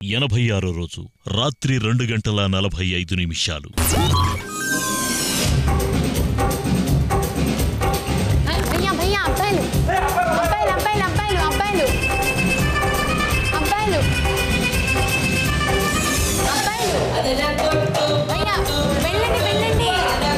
ఎనభై ఆరో రోజు రాత్రి రెండు గంటల నలభై ఐదు నిమిషాలు భయ్యా భయ్యా అబ్బాయిలు అబ్బాయిలు అబ్బాయిలు అబ్బాయిలు అబ్బాయిలు అబ్బాయిలు అబ్బాయిలు భయ్యా వెళ్ళండి వెళ్ళండి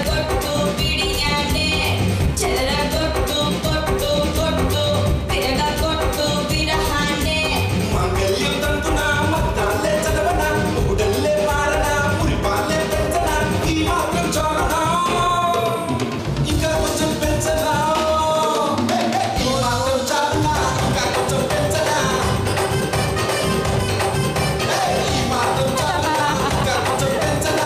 మంగళ్యం తంతునా మద్దాలే చదవనా మూడల్లే మారనా పురిపాలే పెంచనా ఈ మాత్రం చాలనా ఇంకా కొంచెం పెంచనా హే, హే, ఈ మాత్రం చాలనా ఇంకా కొంచెం పెంచనా హే, ఈ మాత్రం చాలనా ఇంకా కొంచెం పెంచనా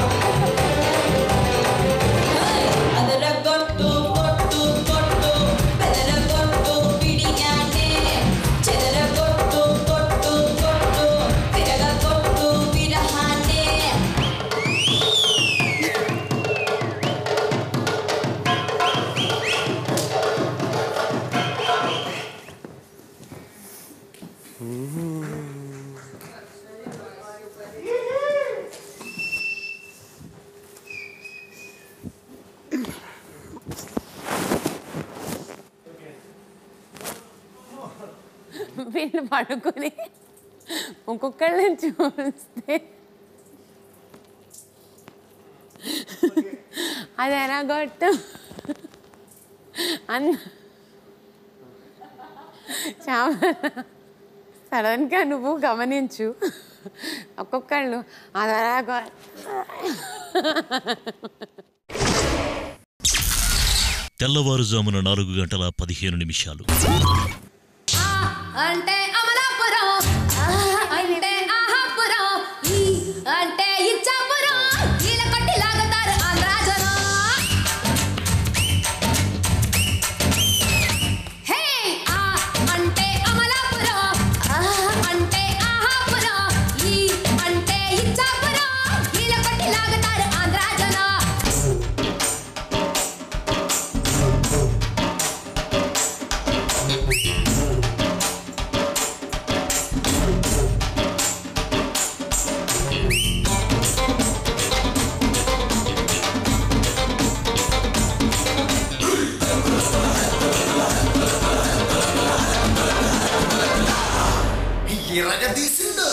వీళ్ళు పడుకొని ఒక్కొక్కళ్ళని చూస్తే అది ఎలాగొట్టు అన్న చాలా సడన్గా నువ్వు గమనించు ఒక్కొక్కళ్ళు అది ఎలాగో తెల్లవారుజామున నాలుగు గంటల పదిహేను నిమిషాలు అంటే అమలాపురం ఆ, అంటే ఆహాపురం ఈ అంటే ఇచ్చాపురం ఈల కొట్టి లాగుతారు ఆంధ్ర జనం హే ఆ అంటే అమలాపురం ఆ, అంటే ఆహాపురం ఈ అంటే ఇచ్చాపురం ఈల కొట్టి లాగుతారు ఆంధ్ర జనం ఇరగదీసిండు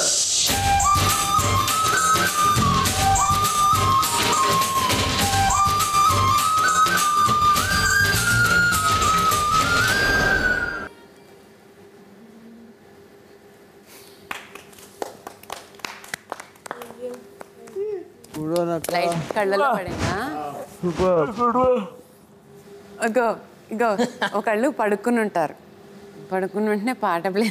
లైట్ కళ్ళలో పడిందా ఇగో ఇగో ఒకళ్ళు పడుకుని ఉంటారు పడుకుని ఉంటేనే పాట ప్లే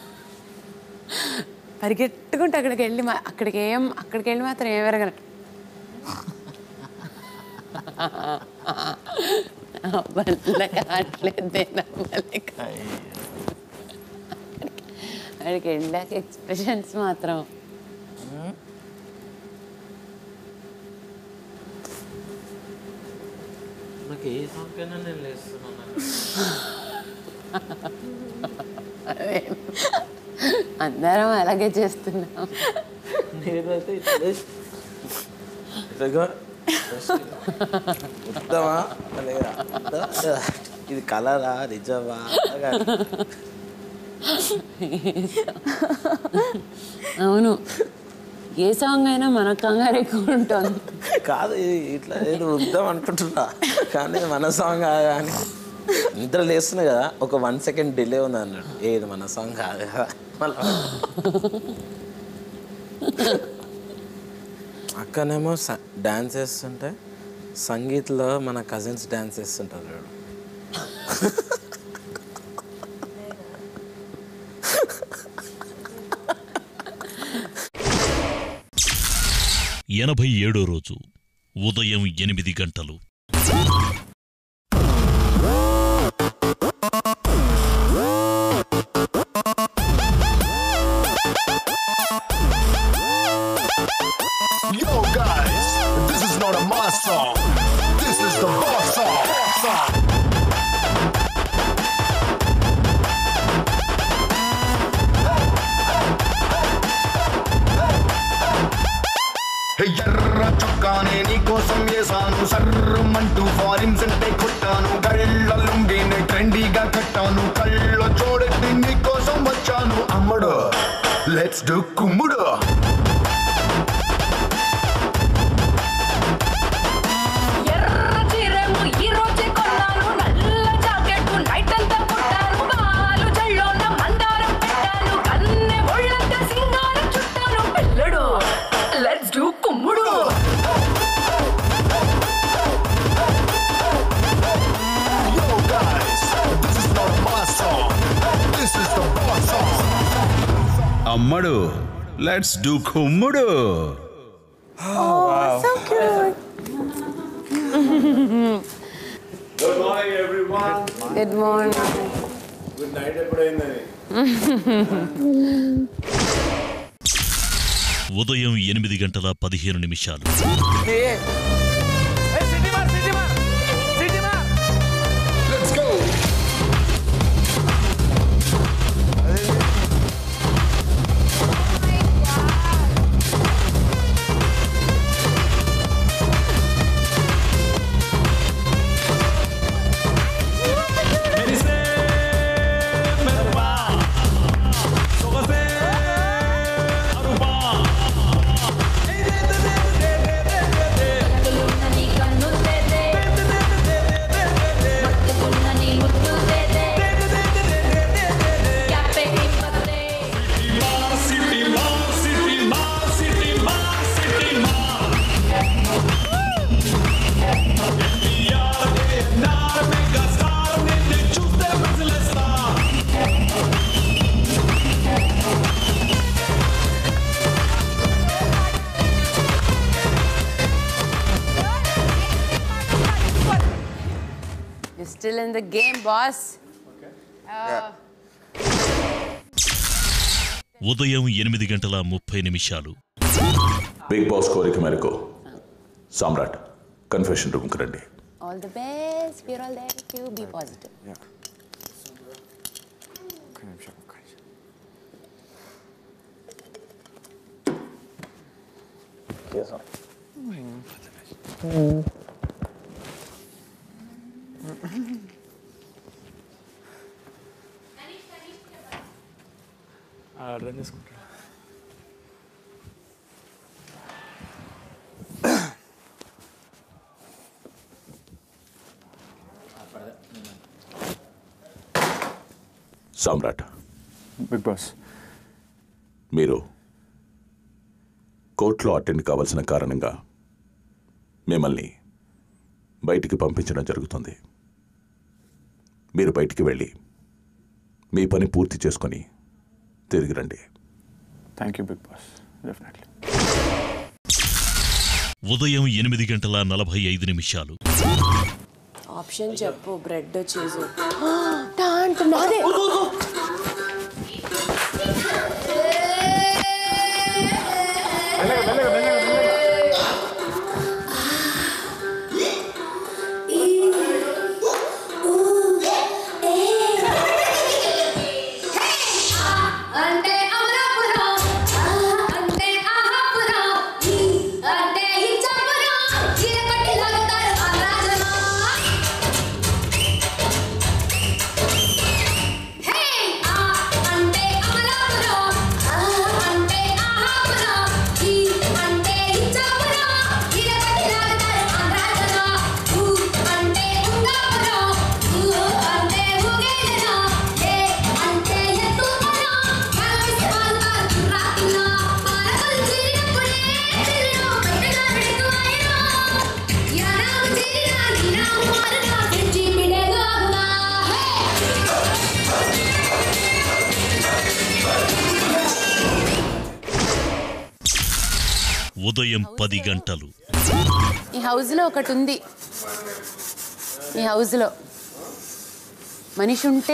పరిగెట్టుకుంటే అక్కడికి వెళ్ళి మా- అక్కడికి ఏం అక్కడికి వెళ్ళి మాత్రం ఏం ఎరగల వల్ల కావట్లేదే నా వల్ల కావట్లేదు. అక్కడికి వెళ్ళాక ఎక్స్ప్రెషన్స్ మాత్రం నాకు ఏ సాంగ్ కైనా నేను లేస్తున్నాను అదే. అందరం అలాగే చేస్తున్నాం నేనైతే ఇట్లా ఇదిగో ఉత్తమా లేదా ఉత్తమా? ఇది కలరా నిజమా అవును ఏ సాంగ్ అయినా మన కంగారు ఎక్కువ ఉంటుంది కాదు ఇది ఇట్లా నేను వద్దాం అనుకుంటున్నా కానీ మన సాంగ్ కాదు కానీ నిద్ర లేస్తున్నా కదా ఒక వన్ సెకండ్ డిలే ఉంది అన్నాడు ఏది మన సాంగ్ కాదు కదా మళ్ళీ అక్కనేమో డాన్స్ చేస్తుంటే సంగీత్లో మన కజిన్స్ డాన్స్ చేస్తుంటారు చూడు ఎనభై ఏడో రోజు ఉదయం ఎనిమిది గంటలు Yo, guys, this is not a mass song. This is the boss song. నీకోసం వేసాను సర్రమంటూ ఫారిన్స్ అంటే కొట్టాను కళ్ళ లుంగిని ట్రెండీగా కట్టాను కళ్ళ చూడకి నీకోసం వచ్చాను అమ్మడు లెట్స్ డు కుమ్ముడు ఎర్ర చీరేమో ఈ రోజే కొన్నాను నల్ల జాకెట్ నైట్ అంతా కుట్టాను బాలు జల్లోన మందారం పెట్టాను కన్నె ఒళ్ళంతా సింగారం చుట్టాను పిల్లడు లెట్స్ డూ కుమ్ముడు Yo guys, this is not my song. This is the boss song. అమ్మడు లెట్స్ డూ కుమ్ముడు so cute good morning everyone good morning good night ఎప్పుడైందని ఉదయం ఎనిమిది గంటల పదిహేను నిమిషాలు Let's go. మత్తులున్న నీ కన్ను తేదే మత్తుకున్న నీ ముద్దు తేదే క్యాపే ఇవ్వతే you still in the game boss ఉదయం ఎనిమిది గంటల ముప్పై నిమిషాలు బిగ్ బాస్ కోరిక మేరకు సామ్రాట్ కన్ఫెషన్ రూమ్కి రండి all the best we are all there you be positive అర్థం చేసుకుంటా సామ్రాట్ బిగ్ బాస్ మీరు కోర్టులో అటెండ్ కావాల్సిన కారణంగా మిమ్మల్ని బయటికి పంపించడం జరుగుతుంది మీరు బయటికి వెళ్ళి మీ పని పూర్తి చేసుకొని తిరిగి రండి thank you big boss definitely ఉదయం ఎనిమిది గంటల నలభై ఐదు నిమిషాలు ఆప్షన్ చెప్పు బ్రెడ్ చీజ్ నాదే అంటే అమలాపురం అంటే ఆహాపురం అంటే ఇచ్చాపురం చీరకట్టి లాగుతారు ఆంధ్రాజనం హే ఆ అంటే అమలాపురం అంటే ఆహాపురం ఈ అంటే ఇచ్చాపురం చీరకట్టి లాగుతారు ఆంధ్రాజనం ఊ అంటే ఉంగాపురం ఊ అంటే ఊగేదనం ఏ అంటే ఎత్తుపురం కలవిసి పాల్తారు రాతిలో పాలకులు చీరినప్పుడే చిరునవ్వు పెట్టగా పెడుతువాయనో యానాకు చీరినా ఈనాకు మారుతా తెచ్చి పిడేలోగునా హే ఉదయం పది గంటలు ఈ హౌస్లో ఒకటి ఉంది ఈ హౌస్లో మనిషి ఉంటే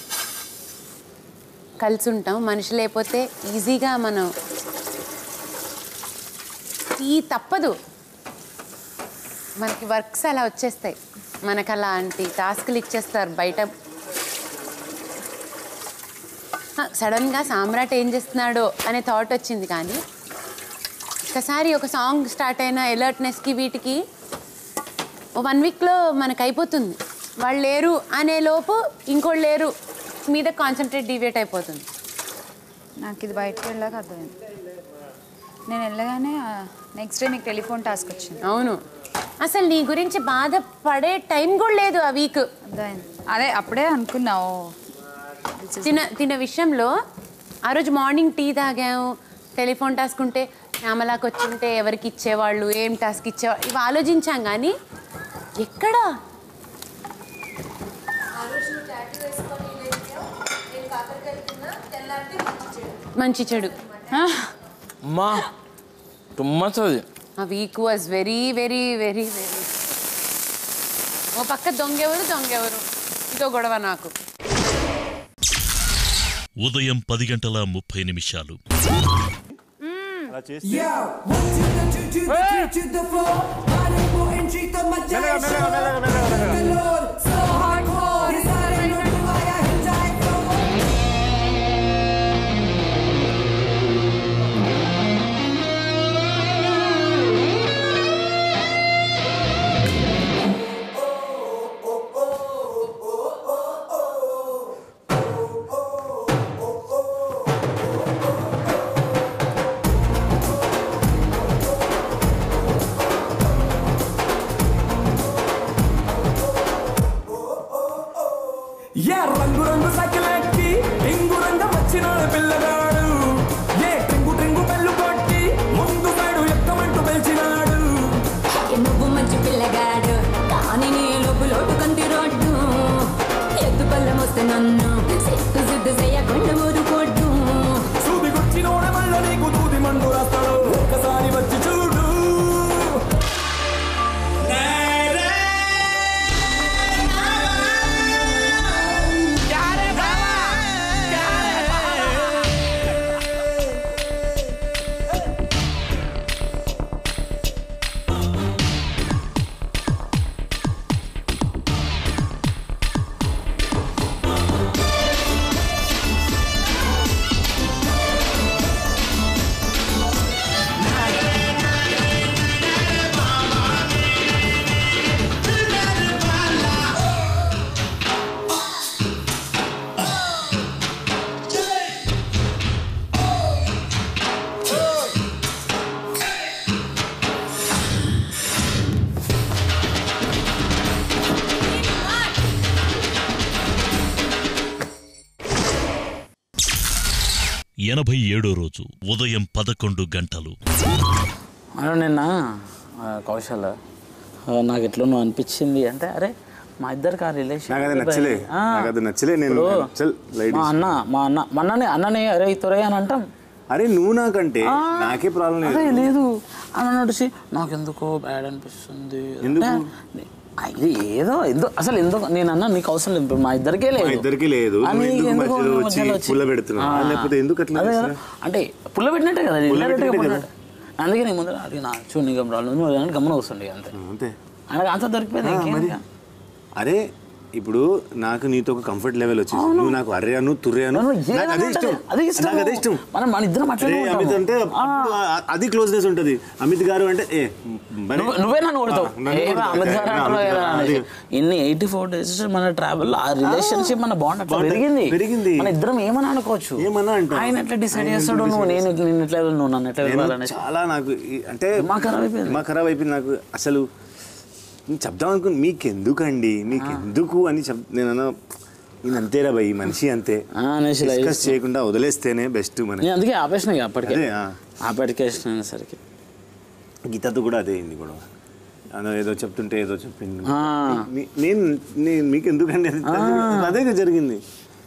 కలిసి ఉంటాం మనిషి లేకపోతే ఈజీగా మనం ఈ తప్పదు మనకి వర్క్స్ అలా వచ్చేస్తాయి మనకు అలాంటి టాస్క్లు ఇచ్చేస్తారు బయట సడన్గా సామ్రాట్ ఏం చేస్తున్నాడో అనే థాట్ వచ్చింది కానీ ఒక్కసారి ఒక సాంగ్ స్టార్ట్ అయిన అలర్ట్నెస్కి వీటికి ఓ వన్ వీక్లో మనకు అయిపోతుంది వాళ్ళు లేరు అనే లోపు ఇంకోళ్ళు లేరు మీద కాన్సన్ట్రేట్ డివియేట్ అయిపోతుంది నాకు ఇది బయటకు వెళ్ళాక అర్థమైంది నేను వెళ్ళగానే నెక్స్ట్ డే మీకు టెలిఫోన్ టాస్క్ వచ్చింది అవును అసలు నీ గురించి బాధపడే టైం కూడా లేదు ఆ వీక్ అర్థమైంది అదే అప్పుడే అనుకున్నా ఓ తిన తిన విషయంలో ఆ రోజు మార్నింగ్ టీ తాగాము టెలిఫోన్ టాస్క్ ఉంటే శ్యామలాకి వచ్చి ఉంటే ఎవరికి ఇచ్చేవాళ్ళు ఏం టాస్క్ ఇచ్చేవాళ్ళు ఇవి ఆలోచించాం కానీ ఎక్కడ మంచి చెడు అమ్మా తుమ్మతుంది ఆ week was very very very very ఓ పక్క దొంగెవరు దొంగెవరు ఇదో గొడవ నాకు ఉదయం పది గంటల ముప్పై నిమిషాలు అలా చేస్తే Yeah, one to the two to the three to the four. Body more entry to my మెల్లగా, మెల్లగా, మెల్లగా, మెల్లగా, మెల్లగా. The Lord, so hardcore. This I know do I hit die from. ఏ రంగు రంగు సైకిల్ ఎక్కి టింగు రంగం వచ్చినాడు పిల్లగాడు ఏ టింగు టింగు బెల్లు కొట్టి ముందు సైడు ఎక్కమంటూ పెంచినాడు నువ్వు మంచి పిల్లగాడు కానీ నీ లోపు లోటు కంది రోడ్డు ఎద్దు పళ్ళం వస్తే నన్ను సిగ్గు సిగ్గు చేయకుండా ఊరుకోడ్డు సూది గుచ్చినోడ మళ్ళ నీకు దూది మండు రాస్తాడు ఒక్కసారి వచ్చి చూడు ఎనభై ఏడో రోజు ఉదయం పదకొండు గంటలు అలా నిన్న ఆ, కౌశల్ ఆ, నాకు ఎట్లనో అనిపించింది అంటే అరే మా ఇద్దరికి ఆ రిలేషన్ నాకు అది నచ్చలే. నాకు అది నచ్చలే. నేను చల్, ladies. మా అన్న మా అన్న మా అన్నని అన్నని అరే తొరే అని అంటాం అరే నువ్వు నాకంటే నాకే ప్రాబ్లం అరే లేదు లేదు అని నడిచి నాకు ఎందుకో బ్యాడ్ అనిపిస్తుంది ఎందుకు? అంటే, ఆ, ఇది ఏదో ఎందుకు అసలు ఎందుకు నేను అన్నా నీకు అవసరం లేదు ఇప్పుడు మా ఇద్దరికే లేదు మా ఇద్దరికీ లేదు. అని నువ్వు ఎందుకు ఎందుకు మధ్యలో నువ్వు వచ్చి మధ్యలో వచ్చి- పుల్ల పెడుతున్నావు? ఆ. లేకపోతే ఎందుకు అట్లా అదే కదా. చేస్తున్నావు? అంటే పుల్ల పెట్టినట్టే కదా పుల్ల indirect గా పెట్టినట్టే పుల్ల- అందుకే నేను ముందర అడిగిన చూడు నీకు ఏం ప్రాబ్లం నువ్వు అని గమనం వస్తుండే అంతే అంతే ఆయనకు అంత దొరికిపోయింది ఆ, ఇంకేం మరి. ఇక. అరే ఇప్పుడు నాకు నీతో ఒక కంఫర్ట్ లెవెల్ వచ్చింది నువ్వు నాకు అరే అను తుర్రే అను నువ్వు నాకు ఏదైనా అదే ఇష్టం ఉంటది. అదే ఇష్టం. నాకు అదే ఇష్టం మనం మన ఇద్దరం అట్లనే అరే, అమిత్ ఉంటాము. అంటే అప్పుడు ఆ- అది క్లోజ్నెస్ ఉంటది అమిత్ గారు అంటే ఏ మరి- నువ్వు- నువ్వే నన్ను కొడతావు ఆ, నన్ను ఏ, కొడతావు. అమిత్ గారు ఆ, అంటున్నావు అమిత్ కదా గారు, అనేసి. అది. ఇన్ని ఎయిటీ ఫోర్ డేస్ మన ట్రావెల్ ఆ రిలేషన్షిప్ మన బాండ్ అట్లా Bond పెరిగింది పెరిగింది. మన ఇద్దరం ఏమని అనుకోవచ్చు ఏమన్నా అంటాం. ఆయన ఎట్లా డిసైడ్ ఆయన చేస్తాడు ఎట్లా నువ్వు decide నేను నేను ఎట్లా వెళ్ళాలి, నువ్వు నన్ను ఎట్లా నేను వెళ్ళాలనేసి చాలా నాకు ఈ- అంటే మా ఖరాబ్ అయిపోయింది. మా ఖరాబ్ అయిపోయింది నాకు అసలు నేను చెప్దాం అనుకుని మీకు ఎందుకండి మీకు ఎందుకు అని చెప్ నేను అన్నా ఈయన అంతేరా భయ్ మనిషి అంతే ఆ, అనేసి ఇలా డిస్కస్ చేస్తాం. చేయకుండా వదిలేస్తేనే బెస్ట్ నేను మనకి అందుకే ఆపేసిన ఇక అప్పటికే అదే, ఆ. ఆపటికేసిన సరికి గీతతో కూడా అదే అయింది గొడవ అదో ఏదో చెప్తుంటే ఏదో చెప్పింది ఆ. నే- నేను నేను మీకు ఎందుకండి అది? అదే కదా జరిగింది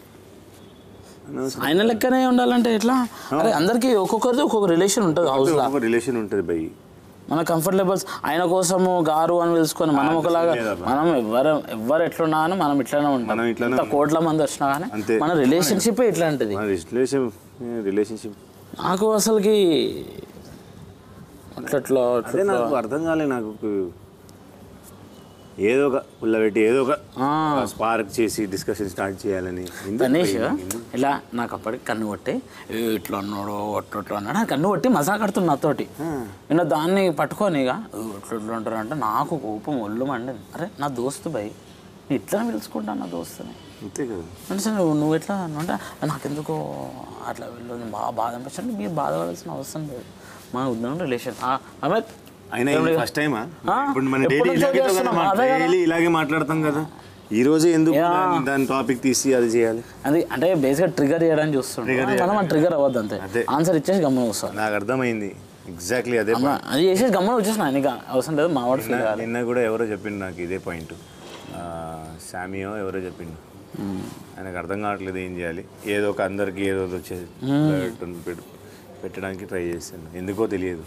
ఆయన లెక్కనే ఉండాలంటే ఎట్లా అరే అందరికి ఒక్కొక్కరిది ఒక్కొక్క రిలేషన్ ఉంటుంది హౌస్ లో ఒక రిలేషన్ ఉంటుంది భయ్ మన కంఫర్ట్ లెవెల్స్ ఆయన కోసము గారు అని తెలుసుకొని మనం ఒకలాగా లేదబ్బా. మనం ఎవరు ఎవరు ఎట్లున్నా కానీ మనం ఇట్లానే ఉంటాం మనం ఇట్లానే ఎంత ఉంటాం. కోట్ల మంది వచ్చినా కానీ అంతే. మన రిలేషన్షిప్ ఇట్లాంటిది రిలేషన్ రిలేషన్షిప్ నాకు అసలుకి అట్లట్లా అదే నాకు అర్థం కాలే నాకు ఏదో ఒక పుల్ల పెట్టి ఏదో ఒక స్పార్క్ చేసి డిస్కషన్ స్టార్ట్ చేయాలని ఎందుకు గణేష్ ఎందుకు? ఇలా నాకు అప్పటికి కన్ను కొట్టి "ఏ, ఇట్లా అన్నాడు అట్లా ఇట్లా అన్నాడు అని కన్ను కొట్టి మజా కడుతున్నా నాతోటి నేను దాన్ని పట్టుకొని ఇక "ఏ, ఇట్లా ఇట్లా అంటారు అంటే నాకు కోపం ఒళ్ళు మండింది అరే నా దోస్తు భయ్ నేను ఇట్లా పిలుచుకుంటాను నా దోస్తుని అంతే కదా అంటే సార్ నువ్వు నువ్వు ఎట్లా అన్నావు అంటే నాకెందుకో అట్లా వెళ్ళదు బాగా బాధ అనిపించింది మీరు బాధపడాల్సిన అవసరం లేదు మన ఉద్దాం రిలేషన్ అమిత్ అయినా ఏం ఇది లేదు. ఫస్ట్ టైమా ఆ? ఇప్పుడు మనం ఎప్పటి డైలీ నుంచో ఇలాగే చేస్తున్నాం. అదే కదా. డైలీ ఇలాగే మాట్లాడతాం కదా ఈ రోజే ఎందుకు యా. దాన్ని- దాని టాపిక్ తీసి అది చేయాలి అది అంటే బేసిక్గా ట్రిగర్ చేయడానికి చూస్తుంటాం Trigger మనం చేయడానికి. ట్రిగర్ అవ్వద్దు అంతే అదే. ఆన్సర్ ఇచ్చేసి గమ్మన వస్తాం నాకు అర్థమైంది ఎగ్జాక్ట్లీ అదే అమ్మ, point. అది చేసేసి గమ్మన వచ్చేసిన నీకు అవసరం లేదు మా వాడు ఫీల్ నిన్న కావాలి నిన్న కూడా ఎవరో చెప్పిండు నాకు ఇదే పాయింట్ శామియో ఎవరో చెప్పిండు ఆయనకు అర్థం కావట్లేదు ఏం చేయాలి ఏదో ఒక అందరికి ఏదో ఒకటి వచ్చేది మ్మ్. పెట్టు- పెట్టు- పెట్టడానికి ట్రై చేస్తాను ఎందుకో తెలియదు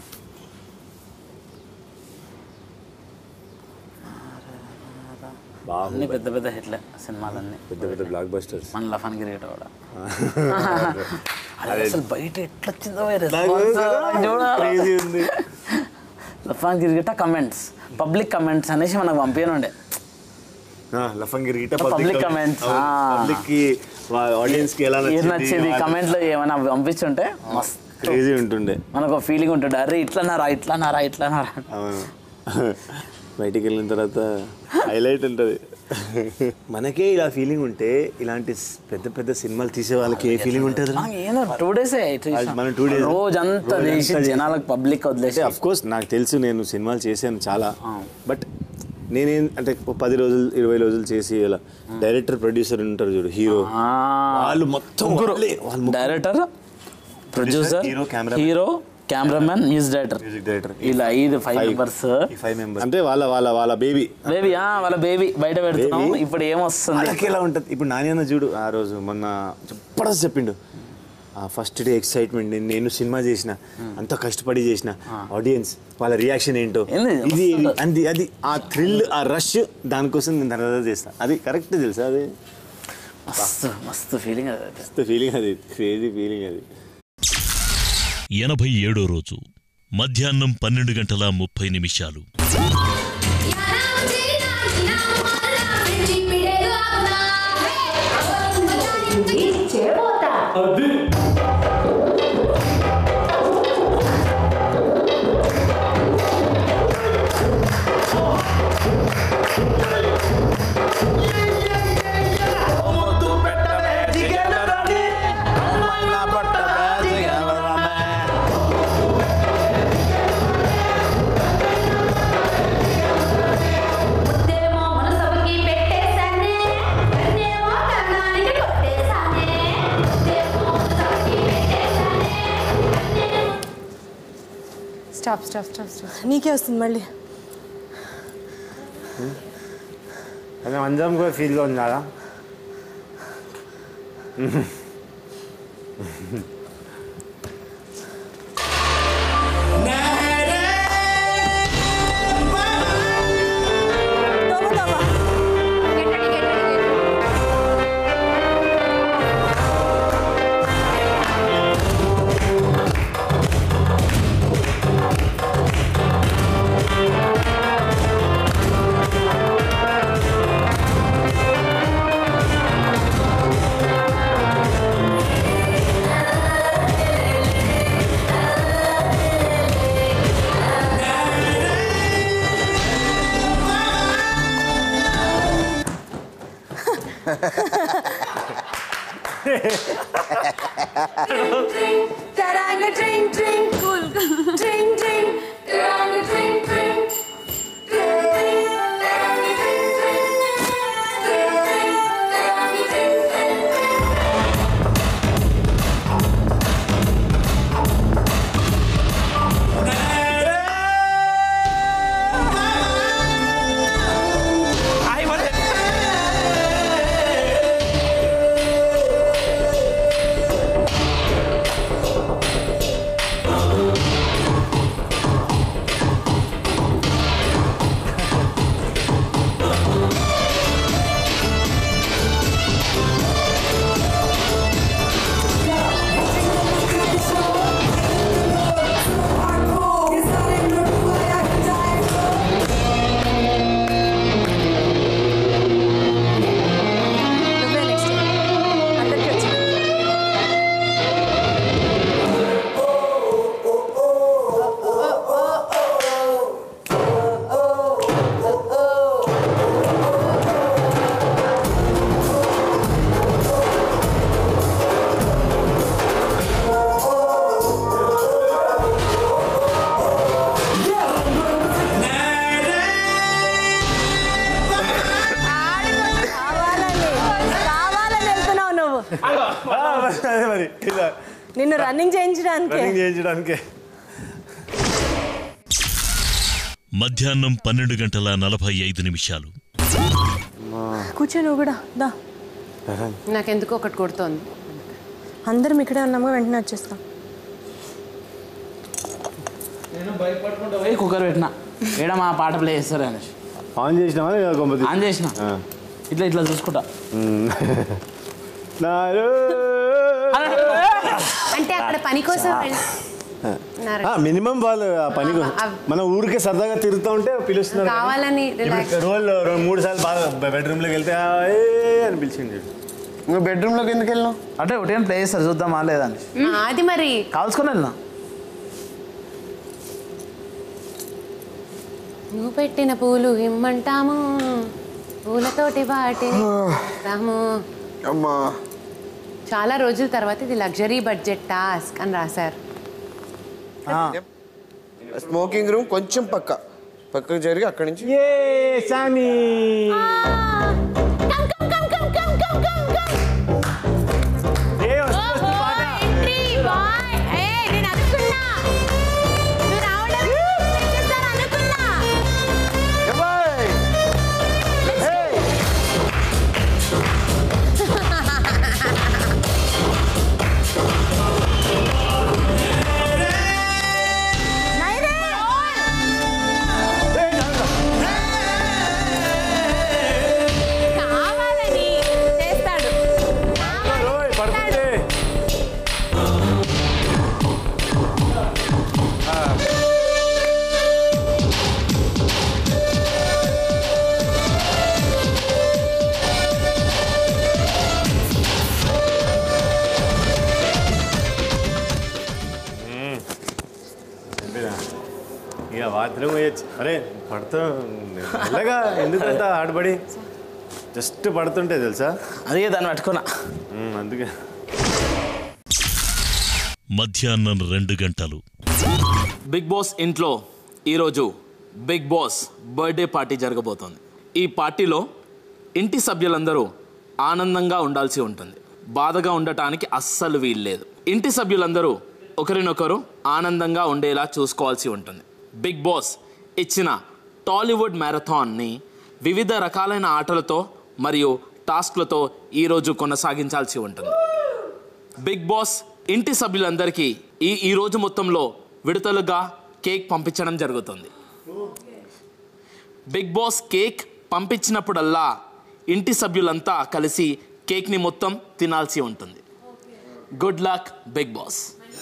అన్ని బాహుబలి పెద్ద పెద్ద హిట్లే సినిమాలన్నీ పెద్ద పెద్ద బ్లాక్ బస్టర్స్ మన లఫన్ గిరీట కూడా అది అదే. అసలు బయట ఎట్లా వచ్చిందో నాకు crazy ఉంది. లఫాన్ గిరిగిట కమెంట్స్ పబ్లిక్ కమెంట్స్ అనేసి మనకు పంపించనుండే లఫంగిరి గిట్ట Public comments, ఆ. పబ్లిక్ కి ఆడియన్స్ కి ఎలా ఏం నచ్చింది నచ్చింది కమెంట్ లో ఏమైనా పంపించుంటే మస్తు క్రేజీ ఉంటుండే మనకు ఫీలింగ్ ఉంటుంది అరే ఇట్లా నారా ఇట్లా నారా ఇట్లా నారా అవును బయటికి వెళ్ళిన తర్వాత హైలైట్ ఉంటుంది మనకే ఇలా ఫీలింగ్ ఉంటే ఇలాంటి స్- పెద్ద పెద్ద సినిమాలు తీసే వాళ్ళకి ఏ ఫీలింగ్ ఉంటుంది మనకి ఏందో టూ డేస్ మనం టూ డేస్ రోజంతా చేసి జనాలకు పబ్లిక్ వదిలేసి అఫ్ కోర్స్ నాకు తెలుసు నేను సినిమాలు చేశాను చాలా బట్ నేనేం అంటే ఒక పది రోజులు ఇరవై రోజులు చేసి ఇలా డైరెక్టర్ ప్రొడ్యూసర్ ఉంటారు చూడు హీరో వాళ్ళు మొత్తం వాళ్ళే, వాళ్ళు ముగ్గురు. Director producer hero, cameraman. Hero cameramen music director music director ఇలా ఐదు ఫైవ్ మెంబర్స్ ఫైవ్ మెంబర్స్ అంటే వాళ్ళ వాళ్ళ వాళ్ళ బేబీ బేబీ వాళ్ళ బేబీ బయట పెడుతున్నాం Baby. ఇప్పుడు ఏమొస్తుంది వాళ్ళకి ఎలా ఉంటుంది ఇప్పుడు నాని చూడు ఆ రోజు మొన్న చెప్పడస్ చెప్పిండు ఆ ఫస్ట్ డే ఎక్సైట్మెంట్ నేను నేను సినిమా చేసిన అంత కష్టపడి చేసిన ఆడియన్స్ వాళ్ళ రియాక్షన్ ఏంటో ఏంది? ఇది అది అది ఆ థ్రిల్ ఆ రష్ దానికోసం నేను తర్వాత చేస్తా అది కరెక్ట్ తెలుసా అది మస్తు మస్తు ఫీలింగ్ అది మస్తు ఫీలింగ్ అది క్రేజీ ఫీలింగ్ అది ఎనభై ఏడో రోజు మధ్యాహ్నం పన్నెండు గంటల ముప్పై నిమిషాలు స్టాప్ స్టాప్ స్టాప్ స్టాప్ నీకే వస్తుంది మళ్ళీ అదే అందరం కూడా ఫీల్డ్లో ఉన్నారా Taranga drink drink cool drink drink Taranga drink drink Hey! అదే మరి ఇలా నిన్ను రన్నింగ్ చేయించడానికి రన్నింగ్ చేయించడానికే మధ్యాహ్నం పన్నెండు గంటల నలభై ఐదు నిమిషాలు కూర్చో నువ్వు కూడా దా నాకెందుకో ఒకటి కొడుతోంది అందరం ఇక్కడే ఉన్నాము వెంటనే వచ్చేస్తాం నేను భయపడుకుంటా పోయి కుక్కర్ పెట్టిన ఏడ మా పాట ప్లే చేస్తారు అనేసి ఆన్ చేసినావా లేదా గొప్పది ఆన్ చేసిన ఇట్లా ఇట్లా చూసుకుంటా అంటే అక్కడ పని కోసం వెళ్- ఉన్నారు. మినిమం వాళ్ళు ఆ పని కోసం. ఆ, మన ఊరికే సరదాగా తిరుగుతూ ఉంటే పిలుస్తున్నారు కానీ కావాలని relax. ఇప్పుడు రోజు రెండు మూడు సార్లు బాగా బెడ్రూమ్లోకి వెళ్తే "ఆ, ఏ" అని పిలిచింది నువ్వు బెడ్రూమ్లోకి ఎందుకు వెళ్ళినావు అంటే ఒకటి ప్లే చేస్తారు చూద్దామా లేదని ఆ, అది మరి కాల్చుకొని వెళ్ళినా నువ్వు పెట్టిన పూలు ఇమ్మంటాము పూలతోటి వాటి రాము అమ్మా చాలా రోజుల తర్వాత ఇది లగ్జరీ బడ్జెట్ టాస్క్ అని రాశారు స్మోకింగ్ రూమ్ కొంచెం పక్క పక్కకు జరిగి అక్కడి నుంచి సామి కావాలని చేస్తాడు ఇక బాత్రూమ్ పోయొచ్చు అరే పడుతూ మెల్లగా ఎందుకంత ఆడబడి జస్ట్ పడుతుంటే తెలుసా అదే దాన్ని పట్టుకున్నా ఉమ్, అందుకే మధ్యాహ్నం రెండు గంటలు బిగ్ బాస్ ఇంట్లో ఈరోజు బిగ్ బాస్ బర్త్డే పార్టీ జరగబోతోంది ఈ పార్టీలో ఇంటి సభ్యులందరూ ఆనందంగా ఉండాల్సి ఉంటుంది బాధగా ఉండటానికి అస్సలు వీల్లేదు ఇంటి సభ్యులందరూ ఒకరినొకరు ఆనందంగా ఉండేలా చూసుకోవాల్సి ఉంటుంది బిగ్ బాస్ ఇచ్చిన టాలీవుడ్ మ్యారథాన్ని వివిధ రకాలైన ఆటలతో మరియు టాస్క్లతో ఈరోజు కొనసాగించాల్సి ఉంటుంది బిగ్ బాస్ ఇంటి సభ్యులందరికీ ఈ ఈ రోజు మొత్తంలో విడతలుగా కేక్ పంపించడం జరుగుతుంది బిగ్ బాస్ కేక్ పంపించినప్పుడల్లా ఇంటి సభ్యులంతా కలిసి కేక్ని మొత్తం తినాల్సి ఉంటుంది గుడ్ లక్ బిగ్ బాస్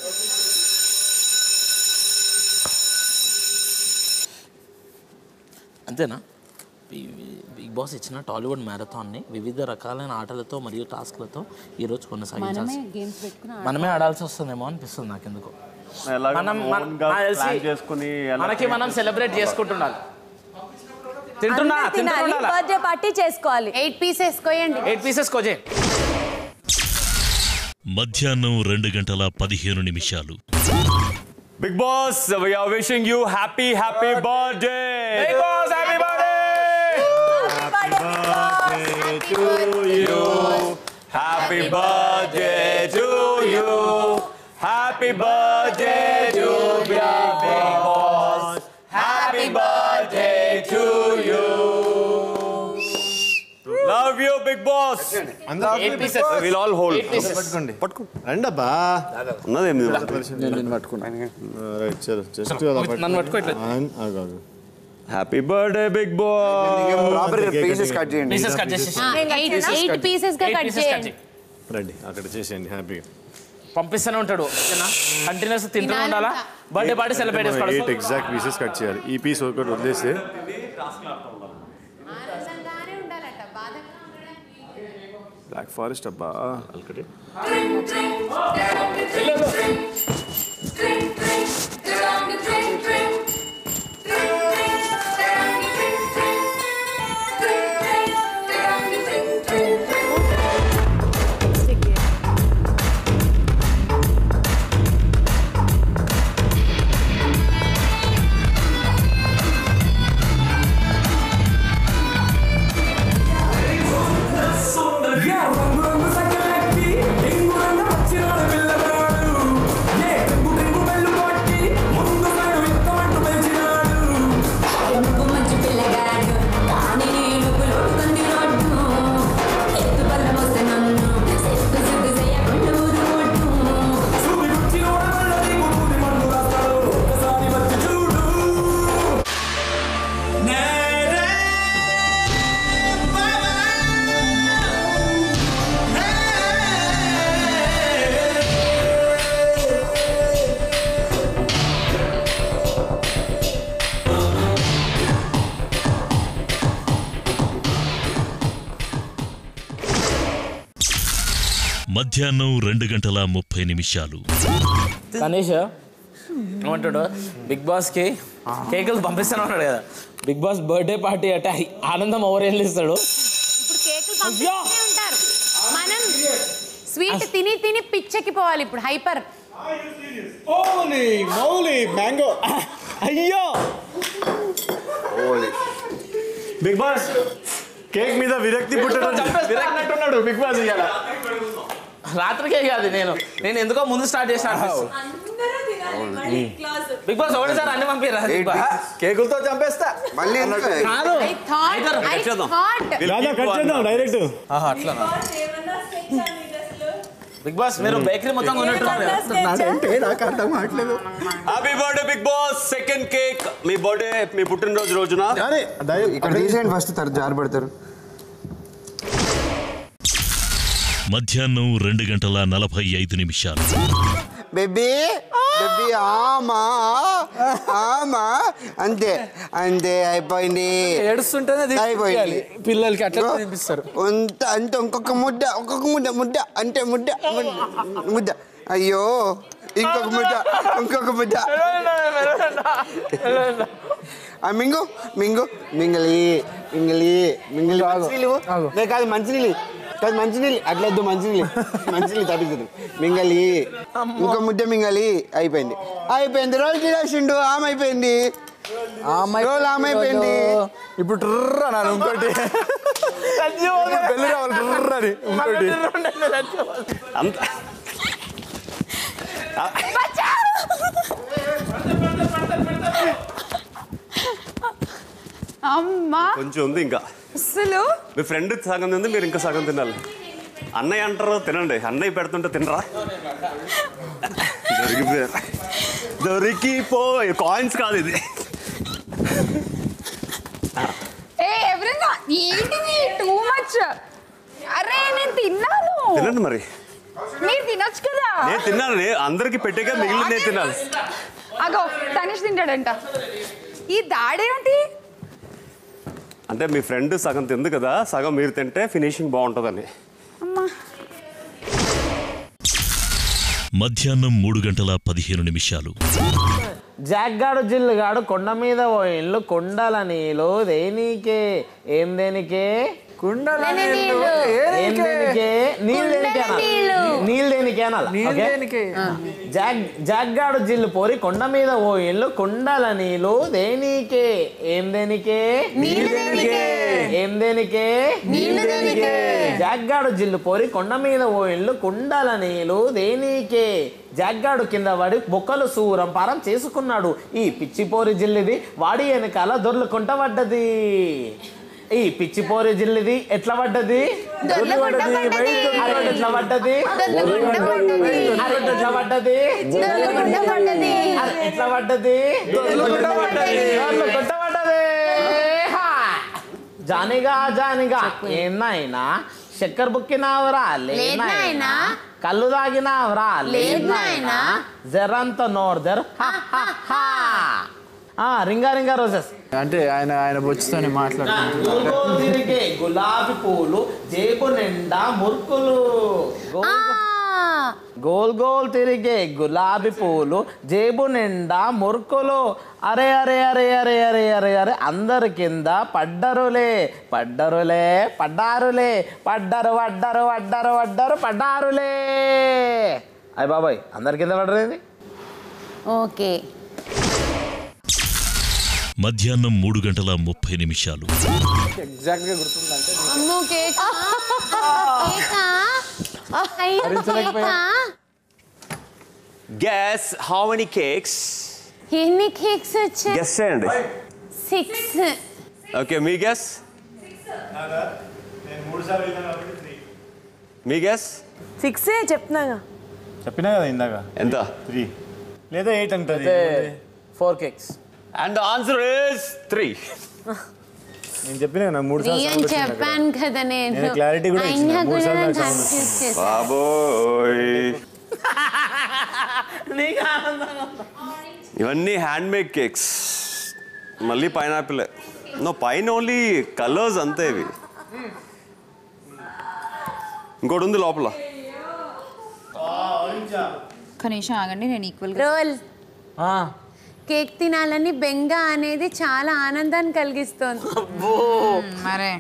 అంతేనా బి- బిగ్ బాస్ ఇచ్చిన టాలీవుడ్ మ్యారథాన్ని వివిధ రకాలైన ఆటలతో మరియు టాస్క్లతో ఈరోజు కొనసాగించాల్సి గేమ్స్ పెట్టుకుని మనమే ఆడాల్సి వస్తుందేమో అనిపిస్తుంది నాకు ఎందుకో ఎలాగో మనం మన- own గా నాకు తెలిసి plan చేసుకుని ఎలా మనకి మనం సెలబ్రేట్ చేసుకుంటుండాలి తింటున్నా అందరూ తినాలి తింటున్నా బర్త్డే పార్టీ చేసుకోవాలి ఎయిట్ పీసెస్ కోయండి ఎయిట్ పీసెస్ కోజే మధ్యాహ్నం రెండు గంటల పదిహేను నిమిషాలు Big Boss, we are wishing you happy, happy birthday. Big Boss, happy birthday to you. Happy birthday to you. Happy birthday to Big Boss. Happy birthday to you. Love you, Big Boss. Eight pieces. We'll all hold. Eight pieces. పట్టుకోండి పట్టుకోండి రండబ్బా ఉన్నది ఎనిమిది నేను పట్టుకున్నాను right చలో just okay, అలా నన్ను పట్టుకో ఇట్లా. ఆగు, ఆగు. Happy birthday, Big Boss. Proper pieces cut చేయండి పీసెస్ కట్ చేసేసి ఎయిట్ పీసెస్ గా Eight కట్ pieces cut చేయండి చేయి. రండి అక్కడ చేసేయండి హ్యాపీగా పంపిస్తూనే ఉంటాడు ఓకేనా కంటిన్యూస్ తింటూనే ఉండాలా బర్త్డే పార్టీ సెలబ్రేట్ ఎయిట్ చేసుకోవాలి ఎగ్జాక్ట్ పీసెస్ కట్ చేయాలి ఈ పీస్ ఒకటి వదిలేస్తే ఆనందంగానే ఉండాలట బాధగా బ్లాక్ ఫారెస్ట్ అబ్బా అల్కటే రంగు రంగు సంగతి మధ్యాహ్నం రెండు గంటల ముప్పై నిమిషాలు గణేష్ ఏమంటాడు బిగ్ బాస్కి కేకులు పంపిస్తాను అన్నాడు కదా బిగ్ బాస్ బర్త్డే పార్టీ అంటే ఆనందం ఎవరు వెళ్ళిస్తాడు ఇప్పుడు కేకులు పంపిస్తూనే ఉంటారు మనం స్వీట్ తిని తిని పిచ్చెక్కి పోవాలి ఇప్పుడు హైపర్ ఓలీ మౌలి మ్యాంగో అయ్యో బిగ్ బాస్ కేక్ మీద విరక్తి పుట్టడం విరక్తినట్టున్నాడు బిగ్ బాస్ ఇవాళ రాత్రికే కాదు నేను నేను ఎందుకో ముందు స్టార్ట్ చేశాను బిగ్ బాస్ ఒకటిసారి అన్ని పంపిరా బిగ్ బాస్ కేకులతో చంపేస్తా మళ్ళీ కాదు ఐ థాట్ ఐ థాట్ రాదా కట్ చేద్దాం డైరెక్ట్ అట్లా బిగ్ బాస్ మీరు బేకరీ మొత్తం కొన్నట్టున్నారు నాకు అర్థం కావట్లేదు happy birthday big boss second cake మీ బర్త్డే మీ పుట్టినరోజు రోజున ఇక్కడ తీసేయండి ఫస్ట్ తర్వాత జారపడతారు మధ్యాహ్నం రెండు గంటల నలభై ఐదు నిమిషాలు బేబీ బేబీ ఆమా ఆమా అంతే అంతే అయిపోయింది ఏడుస్తుంటేనే అయిపోయింది పిల్లలకి అట్లా తినిపిస్తారు అంత అంత ఇంకొక ముద్ద ఇంకొక ముద్ద ముద్ద అంటే ముద్ద ముద్ద, ముద్ద అయ్యో ఇంకొక ముద్ద ఇంకొక ముద్ద ఆ, మింగు మింగు మింగలి మింగలి మింగలి మంచినీళ్ళు లే, కాదు మంచినీళ్ళు కాదు మంచినీళ్ళు అట్లొద్దు మంచినీళ్ళు మంచినీళ్ళు తగ్గుతుంది మింగలి ఇంకో ముద్ద మింగలి అయిపోయింది అయిపోయింది రోజు తినేసిండు ఆమె అయిపోయింది రోజు ఆమె అయిపోయింది ఇప్పుడు ట్రర్ అన్నాను ఇంకోటి పెళ్లి కావాలి ట్రర్ అని ఇంకోటి అంత అమ్మా కొంచెం ఉంది ఇంకా అసలు మీ ఫ్రెండ్ సగం తింది మీరు ఇంకా సగం తినాలి అన్నయ్య అంటారు తినండి అన్నయ్య పెడుతుంటే తినరా దొరికిపోయారు దొరికిపో కాయిన్స్ కాదు ఇది ఏ ఎవరైనా ఏంటిది టూ మచ్ అరే నేను తిన్నాను తినండి మరి మీరు తినొచ్చు కదా నేను తిన్నాను నే- అందరికి పెట్టాక మిగిలిన నేను తినాలి అగో తనిష్ తింటాడంట ఈ దాడేమిటి అంటే మీ ఫ్రెండ్ సగం తింది కదా సగం మీరు తింటే ఫినిషింగ్ బాగుంటుందని అమ్మా మధ్యాహ్నం మూడు గంటల పదిహేను నిమిషాలు జాగ్గాడు జిల్లుగాడు కొండ మీద ఓ ఇల్లు కొండల నీళ్ళు దేనికే ఏం దేనికే కుండల నీళ్ళు. ఏం దేనికే నీళ్ళు దేనికే అనాలి. నీళ్ళు. నీళ్ళు దేనికే అనాలి ఓకే? జాగ్ జాగ్గాడు జిల్లు పోరి కొండ మీద ఓ ఇల్లు కొండల నీళ్ళు దేనికే ఏం దేనికే నీళ్ళు దేనికే? ఏం దేనికే నీళ్ళు దేనికే? జాగ్గాడు జిల్లు పోరి కొండ మీద ఓ ఇల్లు కుండల నీళ్ళు దేనికే జాగ్గాడు కింద పడి బొక్కలు సూరం పారం చేసుకున్నాడు ఈ పిచ్చిపోరి జిల్లిది వాడి వెనకాల దొర్లుకుంట పడ్డది ఈ పిచ్చిపోరి జిల్లిది ఎట్లా పడ్డది దొర్లుకుంట పడ్డది. అరే ఎట్లా పడ్డది దొర్లుకుంట పడ్డది. అరే ఎట్లా పడ్డది దొర్లుకుంట పడ్డది. అరే ఎట్లా పడ్డది దొర్లుకుంట పడ్డది దొర్లుకుంట పడ్డది హా. జానిగా జానిగా ఏనాయనా చక్కెర బుక్కినావురా లేనాయనా నాయనా. కళ్ళు తాగినావురా లేదు నాయనా. జరంత నోరు జర్ రింగా రింగా రోజెస్ అంటే ఆయన ఆయన బొచ్చుతోనే మాట్లాడుకుంటున్నారు గోల్ తిరిగే గులాబీ పూలు జేబు నిండా మురుకులు గోల్ గోల్ గోల్ తిరిగే గులాబీ పూలు జేబు నిండా మురుకులు అరే అరే అరే అరే అరే అరే అరే అందరి కింద పడ్డరులే పడ్డరులే పడ్డారులే పడ్డరు పడ్డరు పడ్డరు పడ్డరు పడ్డారులే అయ్య బాబాయ్ అందరి కింద పడ్డరేది ఓకే మధ్యాహ్నం మూడు గంటల ముప్పై నిమిషాలు ఎగ్జాక్ట్ గా గుర్తుందంటే అమ్మో కేకా కేకా అయ్యో భరించలేకపోయా. కేకా గ్యాస్ హౌ మెనీ కేక్స్ ఎన్ని కేక్స్ వచ్చాయి గెస్ చేయండి సిక్స్ ఓకే మీ గెస్ మీ గెస్ సిక్స్ చెప్తున్నాగా చెప్పినా కదా ఇందాక ఎంత త్రీ లేదా ఎయిట్ అంటది four cakes and answer is three నేను చెప్పినా కదా, మూడు త్రీ సార్లు అని sound వచ్చింది అక్కడ. చెప్పాను కదా నేను నేను clarity కూడా ఇచ్చిన. అయినా మూడు కూడా సార్లు నన్ను నాకు sound confuse చేశారు. బాబోయ్ నీకు ఆనందంగా ఉందా? ఇవన్నీ హ్యాండ్ మేడ్ కేక్స్ మళ్ళీ పైనాపిల్ నో పైన ఓన్లీ కలర్స్ అంతే ఇవి ఇంకోటి ఉంది లోపల కనీసం ఆగండి నేను ఈక్వల్గా రోల్ కేక్ తినాలని బెంగ అనేది చాలా ఆనందాన్ని కలిగిస్తోంది మరే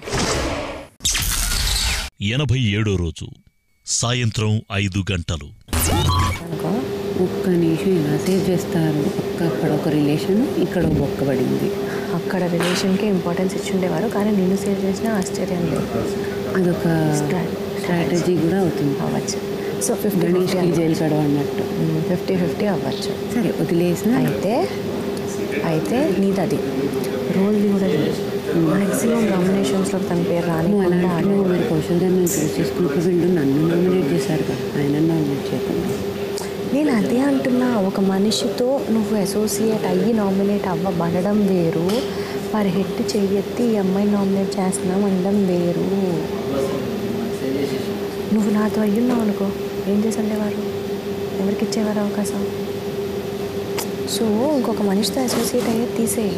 ఎనభై ఏడో రోజు సాయంత్రం ఐదు గంటలు అనుకో ఒక్క నిమిషం ఎలా సేవ్ చేస్తారు ఒక్క అక్కడ ఒక రిలేషన్ ఇక్కడ ఒక బొక్క పడింది అక్కడ రిలేషన్కి ఇంపార్టెన్స్ ఇచ్చి ఉండేవారు కానీ నేను సేవ్ చేసిన ఆశ్చర్యం లేదు అదొక స్ట్రాటజీ కూడా అవుతుంది అవ్వచ్చు సో ఫిఫ్టీ గణేష్కి జైలు కడవ అన్నట్టు ఫిఫ్టీ ఫిఫ్టీ అవ్వచ్చు సరే వదిలేసిన అయితే అయితే నీది అది రోల్ది కూడా మ్యాక్సిమం నామినేషన్స్లో తన పేరు రాని నువ్వు అలా అంటున్నావు మరి కౌశల్ గారిని చూస్ చేసుకున్నప్పుడు వీళ్ళు నన్ను నామినేట్ చేశారు కదా ఆయన నామినేట్ చేయకుండా నేను అదే అంటున్నా ఒక మనిషితో నువ్వు అసోసియేట్ అయ్యి నామినేట్ అవ్వబడడం వేరు పర్ హెడ్ చెయ్యెత్తి ఈ అమ్మాయి నామినేట్ చేస్తున్నాం అనడం వేరు నువ్వు నాతో అయ్యున్నావు అనుకో ఏం చేసి ఉండేవారు ఎవరికి ఇచ్చేవారు అవకాశం సో ఇంకొక మనిషితో అసోసియేట్ అయ్యేది తీసేయి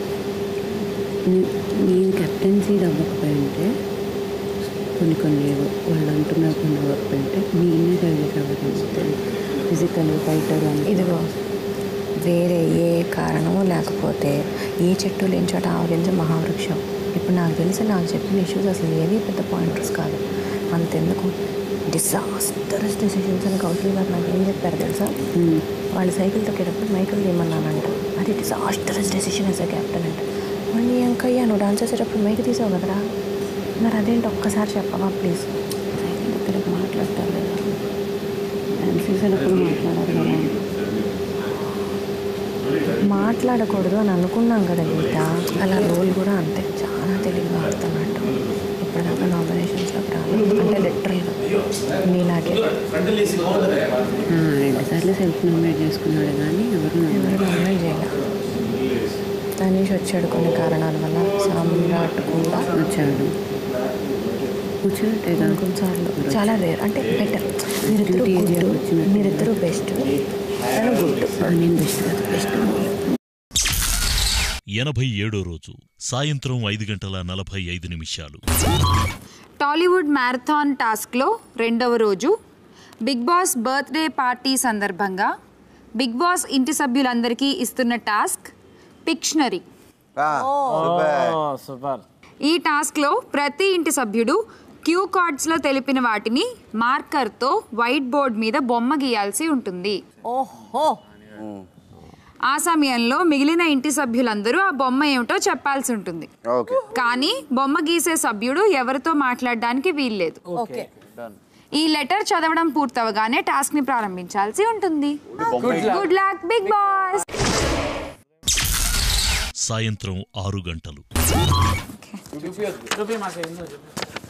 నేను కెప్టెన్సీ అవ్వకపోయింటే కొన్ని కొన్ని ఏవో వాళ్ళు అంటున్నారు కొన్ని అవ్వకపోయింటే నేనే సర్వీస్ అవ్వడం ఫిజికల్ ఫైటర్ ఇదిగో వేరే ఏ కారణము లేకపోతే ఏ చెట్టు లేని చోట ఆవరించే మహావృక్షం ఇప్పుడు నాకు తెలిసి నాకు చెప్పిన ఇష్యూస్ అసలు ఏవి పెద్ద పాయింటర్స్ కాదు అంతెందుకు డిజాస్టరస్ డెసిషన్స్ అని కౌశల్ గారు నాకు ఏం చెప్పారు తెలుసా వాళ్ళు సైకిల్ తొక్కేటప్పుడు మైకిల్ తీయమన్నానంట అది disastrous decision as a captain అంటే మళ్ళీ అంకయ్య నువ్వు డాన్స్ చేసేటప్పుడు మైక్ తీసావు కదరా మరి అదేంటి ఒక్కసారి చెప్పవా ప్లీజ్ సైకిల్ దగ్గర మాట్లాడతారు కదా డాన్స్ చేసేటప్పుడు మాట్లాడారు కదా మాట్లాడకూడదు అని అనుకున్నాం కదా గీత అలా రోల్ కూడా అంతే చాలా తెలివిగా ఆడుతున్నట్టు ఇప్పటిదాకా నామినేషన్స్లోకి రాలేదు అంటే లిటరల్గా నీలాగే రెండు సార్లు సెల్ఫ్ నామినేట్ చేసుకున్నాడు కానీ ఎవరు ఎవరు నామినేట్ చేయాలి తనీష్ వచ్చాడు కొన్ని కారణాల వల్ల సామ్రాట్ కూడా వచ్చాడు వచ్చినట్టే కొన్ని కొన్నిసార్లు చాలా రేర్ అంటే బెటర్ మీరిద్దరు గుడ్ మీరిద్దరు బెస్ట్ తను గుడ్ నేను బెస్ట్ కాదు బెస్ట్ ఎనభై ఏడో రోజు సాయంత్రం ఐదు గంటల నలభై ఐదు నిమిషాలు టాలీవుడ్ మ్యారథాన్ టాస్క్లో రెండవ రోజు బిగ్ బాస్ బర్త్డే పార్టీ సందర్భంగా బిగ్ బాస్ ఇంటి సభ్యులందరికీ ఇస్తున్న టాస్క్ పిక్షనరీ సూపర్ ఈ టాస్క్లో ప్రతి ఇంటి సభ్యుడు క్యూ కార్డ్స్లో తెలిపిన వాటిని మార్కర్తో వైట్ బోర్డ్ మీద బొమ్మ గీయాల్సి ఉంటుంది ఓహో ఆ సమయంలో మిగిలిన ఇంటి సభ్యులందరూ ఆ బొమ్మ ఏమిటో చెప్పాల్సి ఉంటుంది ఓకే కానీ బొమ్మ గీసే సభ్యుడు ఎవరితో మాట్లాడడానికి వీల్లేదు ఓకే ఈ లెటర్ చదవడం పూర్తవగానే టాస్క్ ని ప్రారంభించాల్సి ఉంటుంది గుడ్ లక్ బిగ్ బాస్ సాయంత్రం ఆరు గంటలు చూపి మాకు ఏందో చూపి.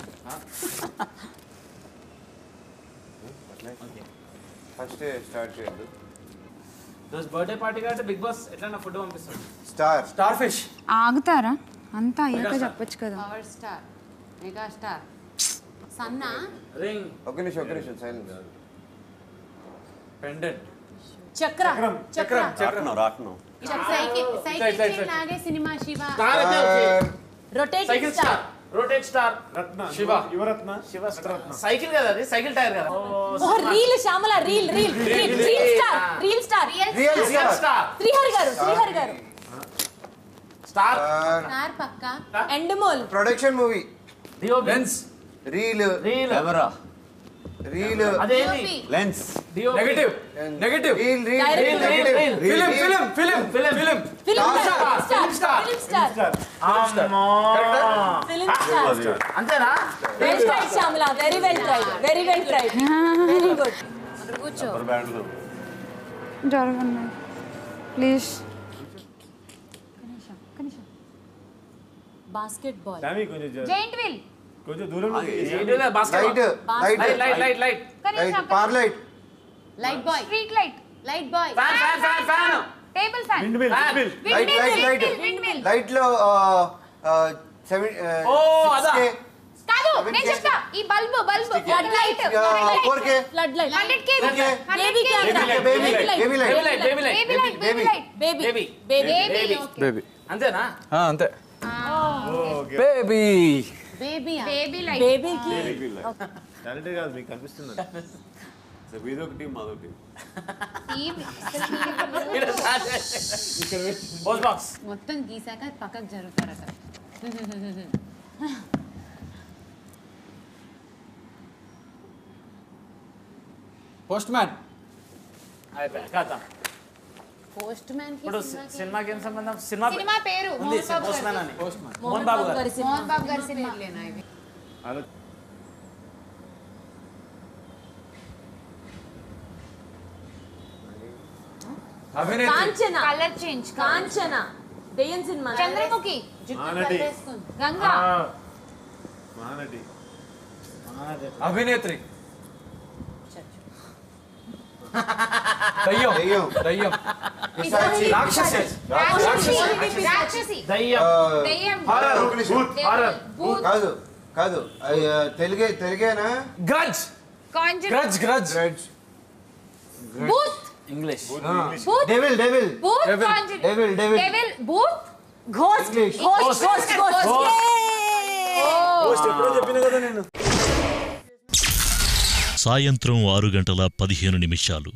ఫస్ట్ స్టార్ట్ చేయండి రోజు బర్త్డే పార్టీ కాబట్టి బిగ్ బాస్ ఎట్లా ఫుడ్ పంపిస్తాడు స్టార్ స్టార్ ఫిష్ ఆగుతారా అంతా అయ్యాక చెప్పొచ్చు కదా పవర్ స్టార్ మెగా స్టార్ సన్నా రింగ్ ఒక నిమిషం ఒక నిమిషం సైలెన్స్ పెండెంట్ చక్ర చక్ర రాట్నం రాట్నం సైకిల్ ఇట్లా, సైకిల్ ఇట్లా, చైన్ ఇట్లా. లాగే సినిమా శివ స్టార్ అయితే okay. Rotating cycle star star rotate star Ratna Shiva Yuvaratna Shiva star cycle కదా అది సైకిల్ టైర్ కదా ఓ reel Shyamala reel reel reel reel star reel star real real star Srihari గారు శ్రీహరి గారు స్టార్ స్టార్ పక్క ఎండమోల్ ప్రొడక్షన్ మూవీ డియో బెన్స్ రీల్ రీల్ ఎవరా రీల్ అదేంటి లెన్స్ డియో negative negative reel reel reel reel reel film film film film film film star star star film star అమ్మో film star అంతేనా well tried Shyamala very well tried very well tried very good కూర్చో జరగండి please basket ball డామీ కొంచెం జర- giant wheel కొంచెం దూరం ఏంటిలే basket light light light light light light light పార్ light light boy street light light boy fan fan fan fan table fan windmill Fan. Windmill light light light windmill light లో seven ఓ, అదా. కాదు నేను చెప్తా ఈ bulb bulb flood light four K flood light 100 K Okay. Baby camera baby light baby light baby light baby light baby light baby light baby baby baby baby baby అంతేనా అంతే baby baby baby light బేబీకి talent కాదు మీకు కనిపిస్తుంది మీది ఒక team మాది ఒక టీం పోస్ట్ బాక్స్ మొత్తం గీసాక పక్కకు జరుగుతారట పోస్ట్ మ్యాన్ అయిపోయా కథ పోస్ట్ మ్యాన్ ఇప్పుడు సినిమాకి ఏం సంబంధం సినిమా సినిమా పేరు ఉంది మోహన్ బాబు పోస్ట్ మ్యాన్ గారి. అని పోస్ట్ మ్యాన్ మోహన్ బాబు గారు మోహన్ బాబు గారి cinema Kanchana colour change Kanchana దెయ్యం సినిమా చంద్రముఖి మహానటి. గంగా మహానటి అభినేత్రి దయ్యం దయ్యం. దయ్యం పిశాచి. రాక్షసి రాక్షసి రాక్షసి దయ్యం దయ్యం హారర్, ఒక నిమిషం. హారర్ భూత్ కాదు కాదు అయ్య, తెలుగే తెలుగేనా grudge conjure grudge grudge grudge భూత్ ఇంగ్లీష్ భూత్ డెవిల్ డెవిల్ భూత్ Devil. Conjure devil devil devil భూత్ ghost English ghost ghost ghost post ఎప్పుడో చెప్పిన కదా నేను సాయంత్రం ఆరు గంటల పదిహేను నిమిషాలు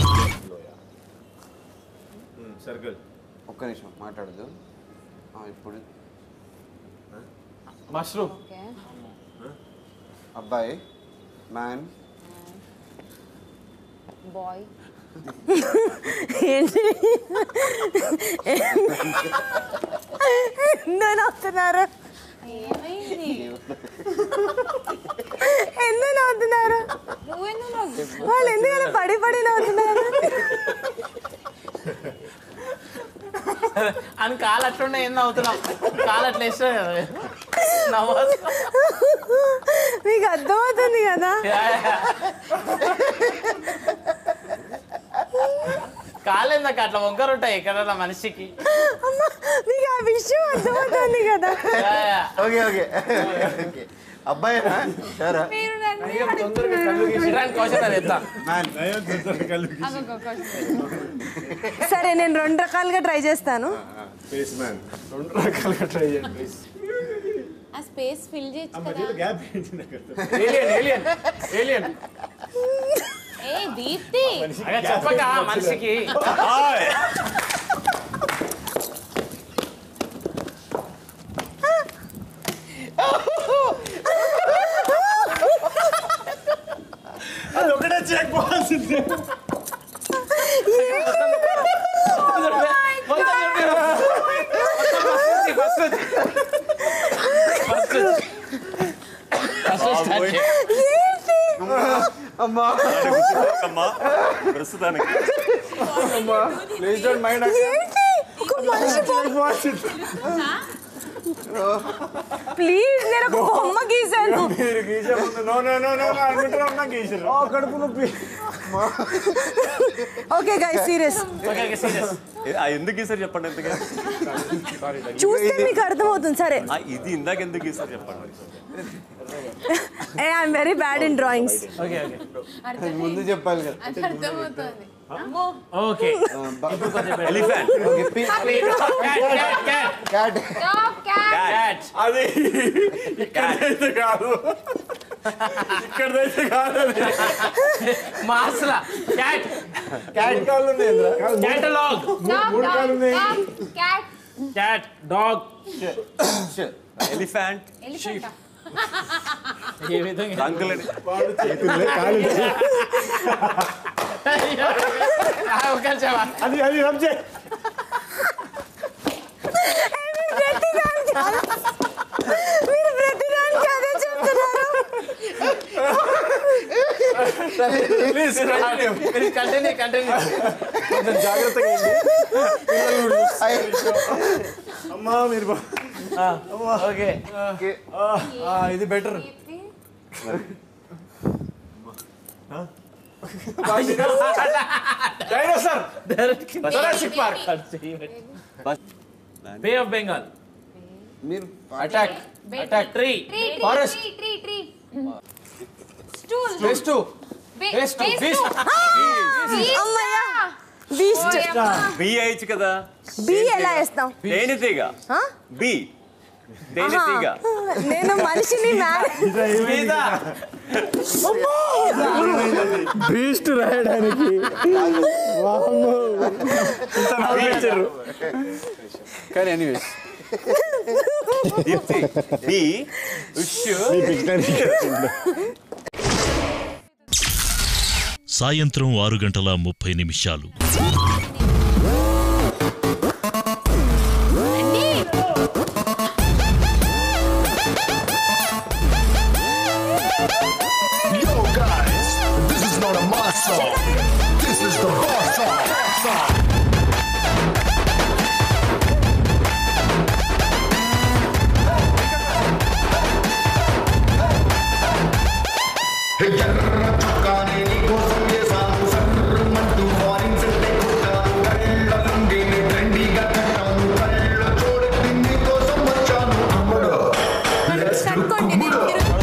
సర్కిల్ ఒక్క నిమిషం మాట్లాడదు ఆ, ఇప్పుడు మష్రూమ్ అబ్బాయి మ్యాన్ బాయ్ ఏంటి ఎందుకు నవ్వుతున్నారు ఏమైంది ఎందుకు నవ్వుతున్నారు నువ్వెందుకు నవ్వు వాళ్ళు ఎందుకు అలా పడి పడి నవ్వుతున్నారు అని కాలు అట్లుండే ఏం నవ్వుతున్నాం కాలు అట్లా వేస్తే నవ్వు మీకు అర్థమవుతుంది కదా కాలు ఎందుకు అట్లా వంకరు ఉంటాయి ఎక్కడన్నా మనిషికి అమ్మ మీకు ఆ విషయం అర్థమవుతుంది కదా yeah, yeah. Okay okay okay అబ్బాయినా సరే మీరు నన్ను ఇలాంటి క్వశ్చన్ అది ఎత్తా మ్యాన్ సరే నేను రెండు రకాలుగా ట్రై చేస్తాను ఫేస్ మ్యాన్ రెండు రకాలుగా ట్రై చేయండి ప్లీజ్ ఆ స్పేస్ ఫిల్ చేయొచ్చు కదా మధ్యలో గ్యాప్ ఏంటి నాకు అర్థం ఏలియన్ ఏలియన్ ఏలియన్ ఏ దీప్తి అదే చెప్పక మనిషికి అది ఒకటే చెక్ పోవాల్సిందే ఫస్ట్ అమ్మా అమ్మా ప్రస్తుతానికి ప్లీజ్ డోంట్ మైండ్ ఏంటి ఒక మనిషి ప్లీజ్ నేను ఒక బొమ్మ గీసాను మీరు గీసే ముందు నో నో నో నో అనుకుంటారా ఉన్నా గీసారు ఓ కడుపు నొప్పి ఓకే గైస్ సీరియస్ ఎందుకు గీసారు చెప్పండి ఎంతగా చూస్తే మీకు అర్థమవుతుంది సరే ఆ, ఇది ఇందాక ఎందుకు గీసారు చెప్పండి ఏ I'm very bad in drawings okay okay ముందు చెప్పాలి కదా అది అర్థమవుతుంది ఓకే ఎలిఫెంట్ ఓకే పి- క్యాట్ క్యాట్ అది ఇక్కడైతే కాదు ఇక్కడైతే కాదు అది మాస్లా క్యాట్ క్యాట్ కాళ్ళు ఉన్నాయి ఇంద్ర. క్యాటలాగ్ మూడు కాళ్ళు ఉన్నాయి cat cat dog elephant elephant ఏ విధంగా అంకుల్ వాడు చేతుల్లో కాళ్ళు ఉన్నాయి. ఆ, ఒక నిమిషం. అది అది రబ్ చేయి మీరు ప్రతిదానికి అదే చెప్తున్నారు ప్లీజ్ కంటిన్యూ కంటిన్యూ కొంచెం జాగ్రత్తగా ఏంటి పిల్లలు కూడా చూస్తారు. అమ్మా మీరు బా- అమ్మా. ఓకే ఆ, ఆ, ఇది better dinosaur Jurassic Park Bay of Bengal మీరు attack attack tree forest tree tree stool place to place to beast అమ్మయ్యా బీస్ట్ బి అయ్యచ్చు కదా బి ఎలా వేస్తాం తేనెతీగ బి తేనెటీగ. నేను మనిషిని మీద. బీస్ట్ రాయడానికి వామ్మో. ఇంత నవ్వించారు. కానీ ఎనీవేస్ దీప్తి బి ఉష్ మీ పిక్చర్ సాయంత్రం ఆరు గంటల ముప్పై నిమిషాలు Yo, guys, this is not a mass song. This is the boss song. ఎర్ర చుక్కాని నీకోసం వేసాను సర్రమంటూ ఫారిన్స్ అంటే కొట్టాను కళ్ళ లుంగిని ట్రెండీగా కట్టాను కళ్ళ చూడకి నీకోసం వచ్చాను అమ్మడు Let's do కుమ్ముడు.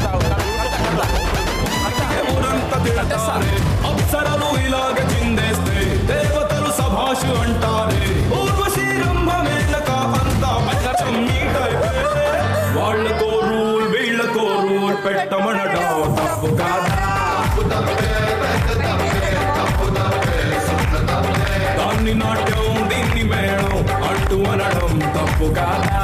ఊరంతా తిడతారే అప్సరలు ఇలాగ చిందేస్తే దేవతలు సభాషు అంటారే ఊర్వశీ రంభ మేనక అంతా పచ్చం మీటైతే వాళ్ళకో రూల్ వీళ్ళకో రూల్ పెట్టమనడం తప్పు కాదా దాన్ని నాట్యం దీన్ని మేళం అంటూ అనడం తప్పు కాదా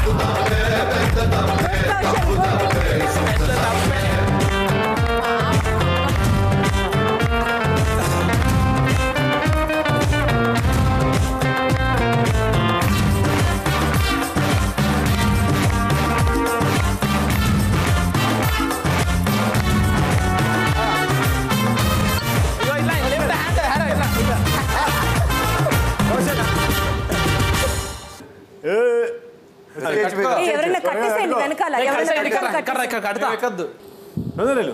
ఏయ్, ఎవరైనా కట్టేసేయండి వెనకాల ఎవరైనా వెనకాల కట్టేసేయండి. ఎక్కద్దు తొందర వెళ్ళు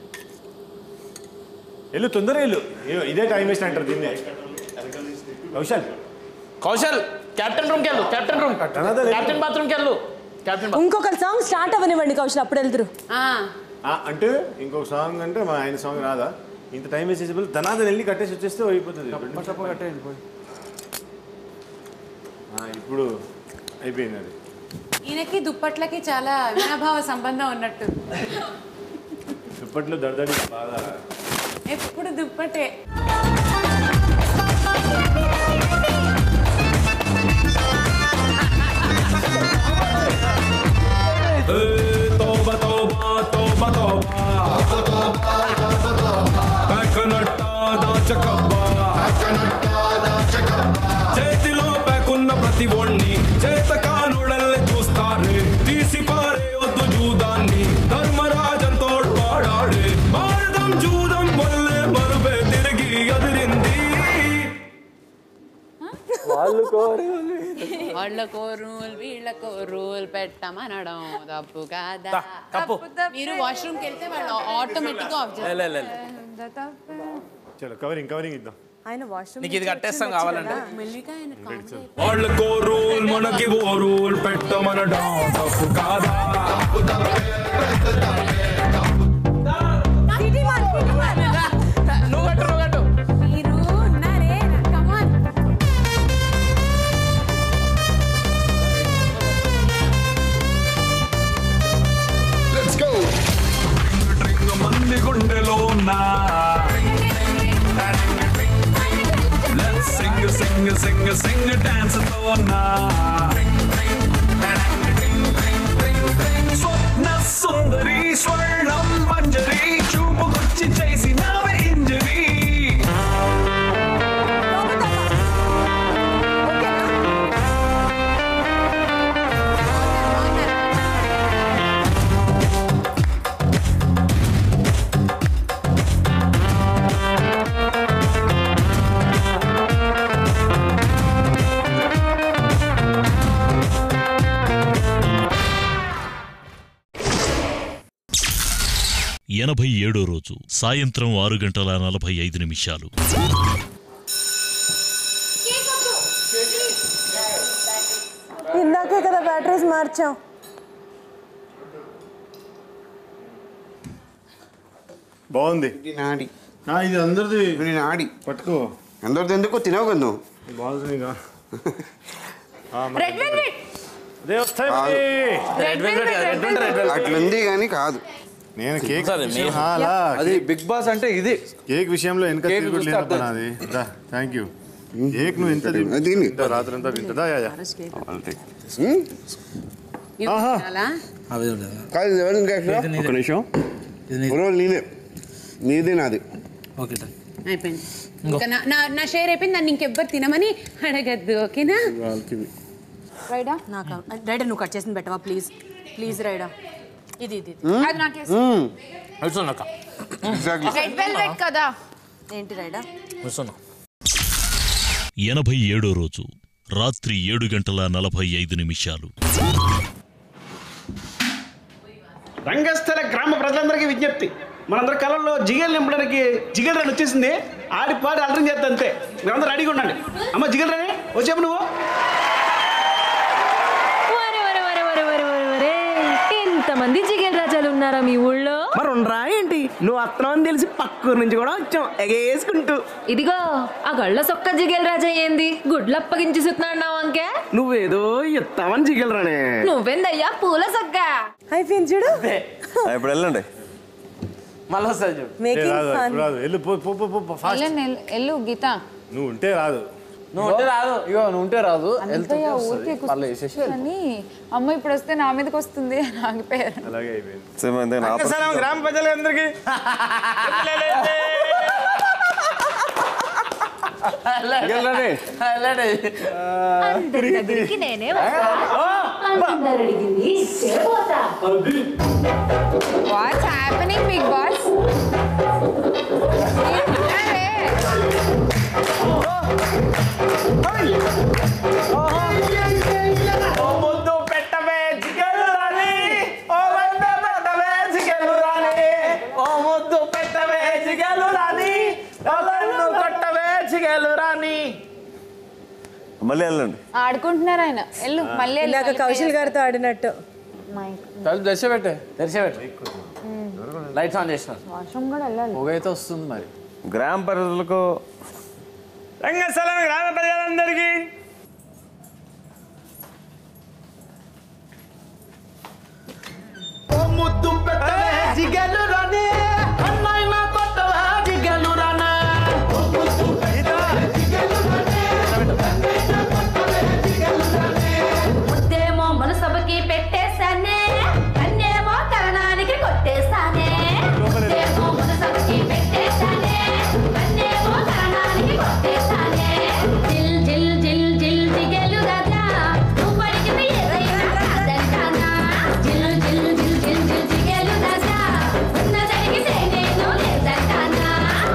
వెళ్ళు తొందర వెళ్ళు ఏ- ఇదే టైం వేస్ట్ అంటారు దీన్ని కౌశల్ కౌశల్ కెప్టెన్ రూమ్కి వెళ్ళు కెప్టెన్ రూమ్ కెప్టెన్ బాత్రూమ్కి వెళ్ళు కెప్టెన్ ఇంకొక సాంగ్ స్టార్ట్ అవ్వనివ్వండి కౌశల్ అప్పుడు వెళ్తురు ఆ, అంటే ఇంకొక సాంగ్ అంటే మా ఆయన సాంగ్ రాదా ఇంత టైం వేస్ట్ చేసే బదులు ధనాదన్ వెళ్ళి కట్టేసి వచ్చేస్తే అయిపోతుంది కట్టేయండి పోయి ఆ, ఇప్పుడు అయిపోయింది అది ఈయనకి దుప్పట్లకి చాలా వినాభావ సంబంధం ఉన్నట్టు ఇప్పట్లో దడదడి బాగా ఎప్పుడు దుప్పటే తోబా తోబా తోబా తోబా పెక్కనట్టా దాచకబ్బా చేతిలో పెకున్న ప్రతి ఒణ్ణి చేత కానుడల్లే చూస్తారే తీసి పారే వద్దు జూదాన్ని ధర్మరాజంతోడు వాడాడే భారతం జూదం వల్లే మరుపే తిరిగి అదిరింది వాళ్ళు కోరి వాళ్ళకో రూల్ వీళ్ళకో రూల్ పెట్టమనడం తప్పు కాదా తప్పు. మీరు వాష్రూమ్కి వెళ్తే వాళ్ళు ఆటోమేటిక్ ఆఫ్ లే, లే, లే, లే. చలో కవరింగ్ కవరింగ్ ఇద్దాం ఆయన వాష్రూమ్ నీకు ఇది కట్టేస్తాం కావాలంటే మెల్లిగా ఆయన కామెడీ వాళ్ళకో రూల్ మనకి ఓ రూల్ పెట్టమనడం తప్పు కాదా నువ్వు కట్టు నువ్వు కట్టు మీరు ఉన్నారే కమాన్ Let's go. మంది గుండెలో ఉన్నా sing sing sing sing dance తో ఉన్నా స్వప్న సుందరి స్వర్ణం మంజరి చూపుకొచ్చి చేసినావే ఇంజరీ ఎనభై ఏడో రోజు సాయంత్రం ఆరు గంటల నలభై ఐదు నిమిషాలు ఇందాకే కదా బ్యాటరీస్ మార్చాం బాగుంది నాడి ఆ, ఇది అందరిది నాడి పట్టుకో అందరిది ఎందుకు తినవు కదా నువ్వు బాగుంది రెడ్ వెల్వెట్ అట్లుంది కానీ కాదు నేను కేక్ సరే, విషయం- మీ- ఆ, అలా. అది బిగ్ బాస్ అంటే ఇది కేక్ విషయంలో వెనక కేక్ తిరుగుడు చూస్తే లేదప్పా అర్థం. నాది థ్యాంక్ యూ కేక్ నువ్వు ఎంత తిన్- ఇంత రాత్రి అంతా తింటుందా యా, యా. ఆహా. కాదు ఇది ఎవరు ఇంకా ఎక్కడ? ఇది నీదే. ఒక నిమిషం ఇది నీదే. బ్రో నీదే నీదే నాది ఓకే తా. అయిపోయింది ఇంకా నా- నా నా షేర్ అయిపోయింది నన్ను ఇంకెవ్వరు తినమని అడగద్దు ఓకేనా రైడా నాకు రైడా నువ్వు కట్ చేసింది పెట్టవా ప్లీజ్ ప్లీజ్ రైడా ఇది ఇది ఇది. మ్మ్. అది నాకేసి మ్మ్. కూర్చోండి అక్క రెడ్ వెల్వెట్ కదా ఏంటి రైడా కూర్చోండి ఎనభై ఏడో రోజు రాత్రి ఏడు గంటల నలభై ఐదు నిమిషాలు రంగస్థల గ్రామ ప్రజలందరికీ విజ్ఞప్తి మనందరి కళల్లో జిగేలు నింపడానికి జిగేల్ రాని వచ్చేసింది ఆడి పాడి అలరం చేస్తా అంతే మీరందరూ రెడీగా ఉండండి అమ్మ జిగేల్ రాని వచ్చాము నువ్వు వరే వరే వరే వరే వరే వరే వరే ఎంతమంది జిగేల్ రాజాలు ఉన్నారా మీ ఊళ్ళో మరి ఉండరా ఏంటి నువ్వు అత్తనం అని తెలిసి పక్కూరు నుంచి కూడా వచ్చాం ఎగేసుకుంటూ ఇదిగో ఆ గళ్ళ సొక్క జిగేల్ రాజా ఏంది గుడ్లు అప్పగించి సుతున్నాడు అంకే నువ్వేదో ఎత్తామని జిగేల్ రానే నువ్వెందయ్యా పూల సొక్క అయిపోయింది చూడు ఇప్పుడు వెళ్ళండి మళ్ళీ వస్తుంది చూడు ఏ, రాదు ఇప్పుడు రాదు వెళ్ళు పో పో పో, పో ఫాస్ట్ ఎల్లు ఎల్లు గీత నువ్వు ఉంటే రాదు నువ్వు ఉంటే రాదు ఇగో నువ్వు ఉంటే రాదు అన్నయ్య ఊరికే మళ్ళీ వేసేసి కానీ అమ్మ ఇప్పుడు వస్తే నా మీదకి వస్తుంది అని ఆగిపోయారు అలాగే అయిపోయింది సేమ్ అంతే నా రంగస్థలం గ్రామ ప్రజలందరికీ అందరి దగ్గరికి నేనే అందరు అడిగింది చెడపోతా వాట్స్ హ్యాపెనింగ్ బిగ్ బాస్ ఓ ముద్దు పెట్టవే జిగేలు రాని ఓ వంద పెట్టవే జిగేలు రాని ఓ ముద్దు పెట్టవే జిగేలు రాని ఓ నన్ను కొట్టవే జిగేలు రాని మళ్ళీ వెళ్ళండి ఆడుకుంటున్నారు ఆయన ఎల్లు మళ్ళీ వెళ్ళు, ఇందాక మళ్ళీ కౌశల్ గారితో ఆడినట్టు తలుపు తెరిచి పెట్టే తెరిచేపెట్టు లైట్స్ ఆన్ చేసిన వాష్రూమ్ కూడా వెళ్ళాలి పొగ అయితే వస్తుంది మరి గ్రామ ప్రజలకు రంగస్థలం గ్రామ ప్రజలందరికీ ఓ ముద్దు పెట్టవే జిగేలు రాని అన్నయ్య కొట్టవే జిగేలు రానా ఓ ముద్దు పెట్టవే జిగేలు రాని ముద్దేమో మనసభకి పెట్టేశానే కన్నేమో కరణానికి కొట్టేశానే ముద్దేమో మనసభకి పెట్టేశానే కన్నేమో కరణానికి కొట్టేశానే జిల్ జిల్ జిల్ జిల్ జిగేలు రాజా నువ్వు పడికింది ఏదైనా కాదంటానా జిల్ జిల్ జిల్ జిల్ జిల్ జిగేలు రాజా ఉన్న జరిగితే నేను లేదంటానా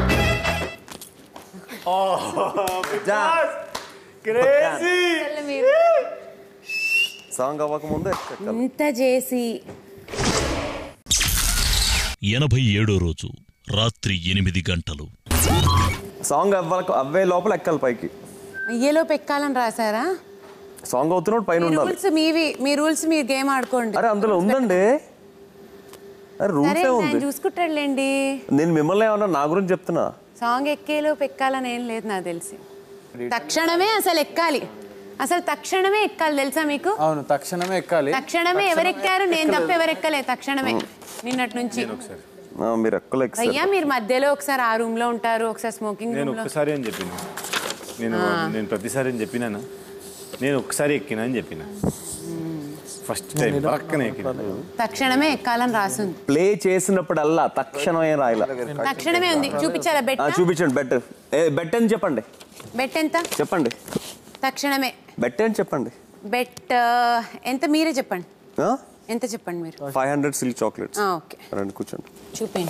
సాంగ్ అవ్వకముందే ఎక్కాలి. ఇంత చేసి ఎనభై ఏడో రోజు రాత్రి ఎనిమిది గంటలు సాంగ్ అవ్వక అవ్వే లోపల ఎక్కాలి పైకి అయ్యేలో పెక్కాలని రాసారా సాంగ్ అవుతున్నప్పుడు పైన మీ ఉండాలి రూల్స్ మీవి మీ రూల్స్ మీరు గేమ్ ఆడుకోండి అరే అందులో ఉందండి అరే సరే రూల్సే ఆయన ఉంది చూసుకుంటాడులేండి నేను మిమ్మల్ని ఏమన్నా నా గురించి చెప్తున్నా సాంగ్ ఎక్కేలో పెక్కాలని ఏం లేదు నాకు తెలిసి తక్షణమే అసలు ఎక్కాలి అసలు తక్షణమే ఎక్కాలి తెలుసా మీకు అవును తక్షణమే ఎక్కాలి తక్షణమే ఎవరు ఎక్కారు నేను తప్ప ఎవరు ఎక్కలే తక్షణమే నిన్నటి నుంచి ఆ, మీరు ఎక్కలు అయ్యా ఎక్కారు మీరు మధ్యలో ఒకసారి ఆ రూమ్ లో ఉంటారు ఒకసారి స్మోకింగ్ నేను రూమ్ లో ఒక్కసారి అని చెప్పిన నేను నేను ప్రతిసారి అని చెప్పినానా నేను ఒక్కసారి ఎక్కినా అని చెప్పిన ఫస్ట్ టైం పక్కనే ఎక్కిన తక్షణమే ఎక్కాలని రాసింది ప్లే చేసినప్పుడల్లా తక్షణమే రాయాల తక్షణమే ఉంది చూపించాలా బెట్ ఆ, చూపించండి బెట్ ఏ బెట్ అని చెప్పండి బెట్ ఎంత చెప్పండి తక్షణమే బెట్ అని చెప్పండి బెట్ ఎంత మీరే చెప్పండి ఎంత చెప్పండి మీరు ఫైవ్ హండ్రెడ్ సిల్క్ చాక్లెట్స్ ఆ, ఓకే రండి కూర్చోండి చూపించండి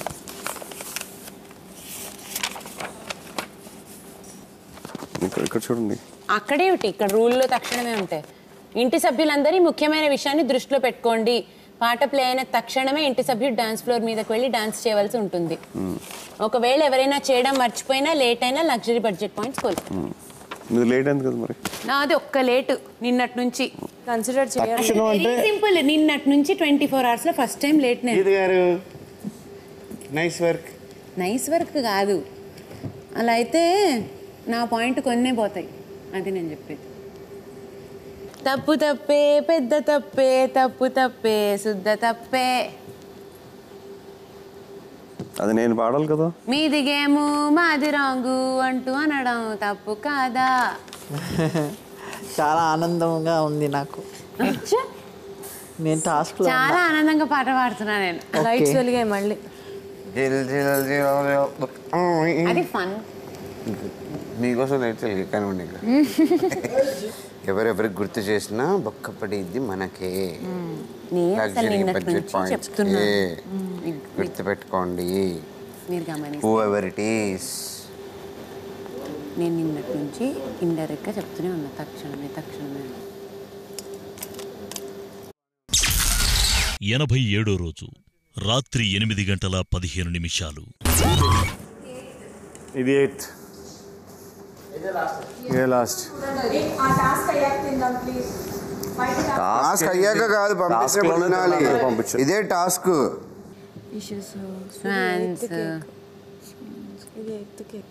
ఇక్కడ ఇక్కడ చూడండి అక్కడే ఒకటి ఇక్కడ రూల్లో తక్షణమే ఉంటాయి ఇంటి సభ్యులందరి ముఖ్యమైన విషయాన్ని దృష్టిలో పెట్టుకోండి పాట ప్లే అయిన తక్షణమే ఇంటి సభ్యుడు డాన్స్ ఫ్లోర్ మీదకి వెళ్ళి డాన్స్ చేయవలసి ఉంటుంది మ్మ్. ఒకవేళ ఎవరైనా చేయడం మర్చిపోయినా లేట్ అయినా లగ్జరీ బడ్జెట్ పాయింట్స్ కోల్ మ్మ్. మీరు లేట్ అయింది కదా మరి నాది ఒక్క లేటు నిన్నటి నుంచి కన్సిడర్ తక్షణం అంటే- సింపుల్ నిన్నటి నుంచి ట్వంటీ ఫోర్ అవర్స్ లో ఫస్ట్ టైం లేట్ నేను గారు నైస్ వర్క్ నైస్ వర్క్ కాదు అలా అయితే నా పాయింట్ కొన్నే పోతాయి అది నేను చెప్పేది తప్పు తప్పే పెద్ద తప్పే తప్పు తప్పే శుద్ధ తప్పే అది నేను పాడాలి కదా మీది గేము మాది రాంగు అంటూ అనడం తప్పు కాదా చాలా ఆనందంగా ఉంది నాకు నేను టాస్క్ చాలా ఆనందంగా పాట పాడుతున్నా నేను Lights వెలిగాయి మళ్ళీ అది ఫన్ మీకోసం అయితే కనివ్వండి ఇంకా ఎవరెవరికి గుర్తు చేసినా బొక్క పడిద్ది మనకే నేను అసలు లగ్జరీ నిన్నటి బడ్జెట్ నుంచి పాయింట్స్ చెప్తున్నాను గుర్తుపెట్టుకోండి మీరు గమనిస్తే హూ ఎవర్ ఇట్ ఈస్ నేను నిన్నటి నుంచి ఇండైరెక్ట్గా చెప్తూనే ఉన్నా తక్షణమే తక్షణమే అని. ఎనభై ఏడో రోజు రాత్రి ఎనిమిది గంటల పదిహేను నిమిషాలు ఇది ఎయిత్ ఇదే లాస్ట్ టాస్క్ అయ్యాక కాదు పంపిస్తే Task లోనే వినాలి. తెల్లారి పంపించు. ఇదే టాస్క్ Swans. ఇది ఎత్తు కేక్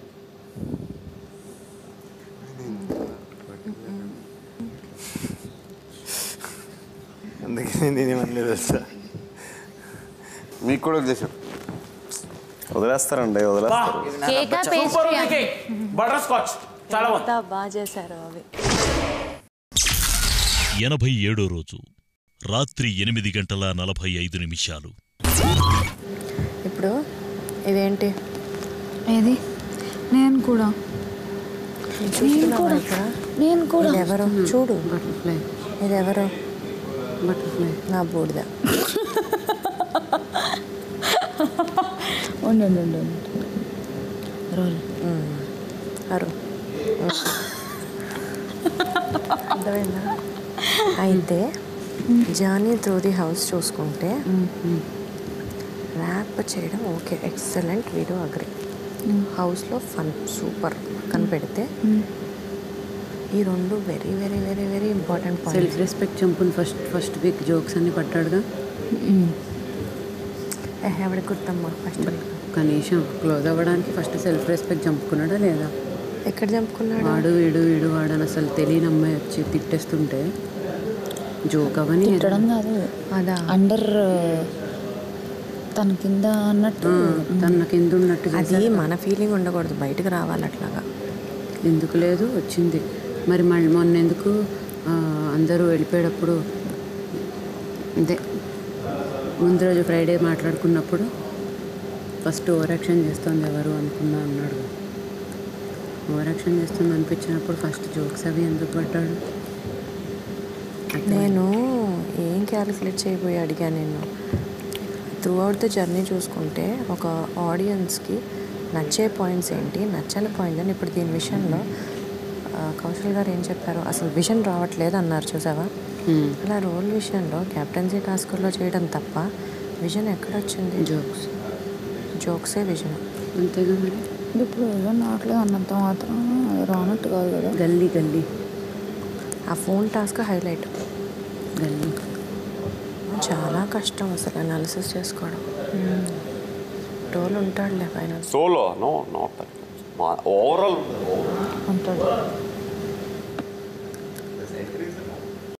అందుకే నేను ఏమనలేదు తెలుసా మీకు కూడా ఉద్దేశం వదిలేస్తారండి వదిలేస్తారు కేకా సూపర్ ఉంది పేస్ట్రీయా కేక్ బటర్ స్కాచ్ చాలా బాగుంది ఎంత బాగా చేశారు అవి ఎనభై ఏడో రోజు రాత్రి ఎనిమిది గంటల నలభై ఐదు నిమిషాలు ఇప్పుడు ఇదేంటి ఏది నేను కూడా చూస్తున్నావా ఇక్కడ? నేను కూడా ఇదెవరు చూడు బటర్ఫ్లై ఇదెవరు బటర్ఫ్లై నా బూడిద ఉండు ఉండు, ఉండు, ఉండు. రోల్ అరు అర్థమైందా అయితే జానీ త్రూ ది హౌస్ చూసుకుంటే ర్యాప్ చేయడం ఓకే ఎక్సలెంట్ వీడియో అగ్రి హౌస్లో ఫన్ సూపర్ కనిపెడితే ఈ రెండు very very very very important self points respect చంపుని ఫస్ట్ ఫస్ట్ వీక్ జోక్స్ అన్ని పట్టాడుగా ఎవరికి గుర్తమ్మా ఫస్ట్ కనీసం క్లోజ్ అవ్వడానికి ఫస్ట్ సెల్ఫ్ రెస్పెక్ట్ చంపుకున్నాడా లేదా ఎక్కడ చంపుకున్నాడు వాడు వీడు వీడు వాడు అని అసలు తెలియని అమ్మాయి వచ్చి తిట్టేస్తుంటే జోక్ అవని తిట్టడం కాదు అదా అండర్ తన కింద అన్నట్టు తన కింద ఉన్నట్టు అది మన ఫీలింగ్ ఉండకూడదు బయటకు రావాలి అట్లాగా ఎందుకు లేదు వచ్చింది మరి మళ్ళీ మొన్న ఎందుకు ఆ, అందరూ వెళ్ళిపోయేటప్పుడు అదే ముందు రోజు ఫ్రైడే మాట్లాడుకున్నప్పుడు ఫస్ట్ ఓవర్ యాక్షన్ చేస్తుంది ఎవరు అనుకున్నా అన్నాడు ఓవర్ యాక్షన్ చేస్తుంది అనిపించినప్పుడు ఫస్ట్ జోక్స్ అవి ఎందుకు పడ్డాడు నేను ఏం క్యాలిక్యులేట్ చేయబోయి అడిగా నేను త్రూ అవుట్ ద జర్నీ చూసుకుంటే ఒక ఆడియన్స్కి నచ్చే పాయింట్స్ ఏంటి నచ్చని పాయింట్స్ అని ఇప్పుడు దీని విషయంలో ఆ, కౌశల్ గారు ఏం చెప్పారు అసలు విజన్ రావట్లేదు అన్నారు చూసావా అలా రోల్ విషయంలో క్యాప్టెన్సీ టాస్కుల్లో చేయడం తప్ప విజన్ ఎక్కడొచ్చింది జోక్స్ జోక్సే విజన్ అంతేగా మరి ఇప్పుడు ఏదో నాట్లేదు అన్నంత మాత్రం అది రానట్టు కాదు కదా గల్లీ గల్లీ ఆ ఫోన్ టాస్క్ హైలైట్ గల్లీ చాలా కష్టం అసలు అనాలిసిస్ చేసుకోవడం రోల్ ఉంటాడులే final solo no not overall ఉంటాడు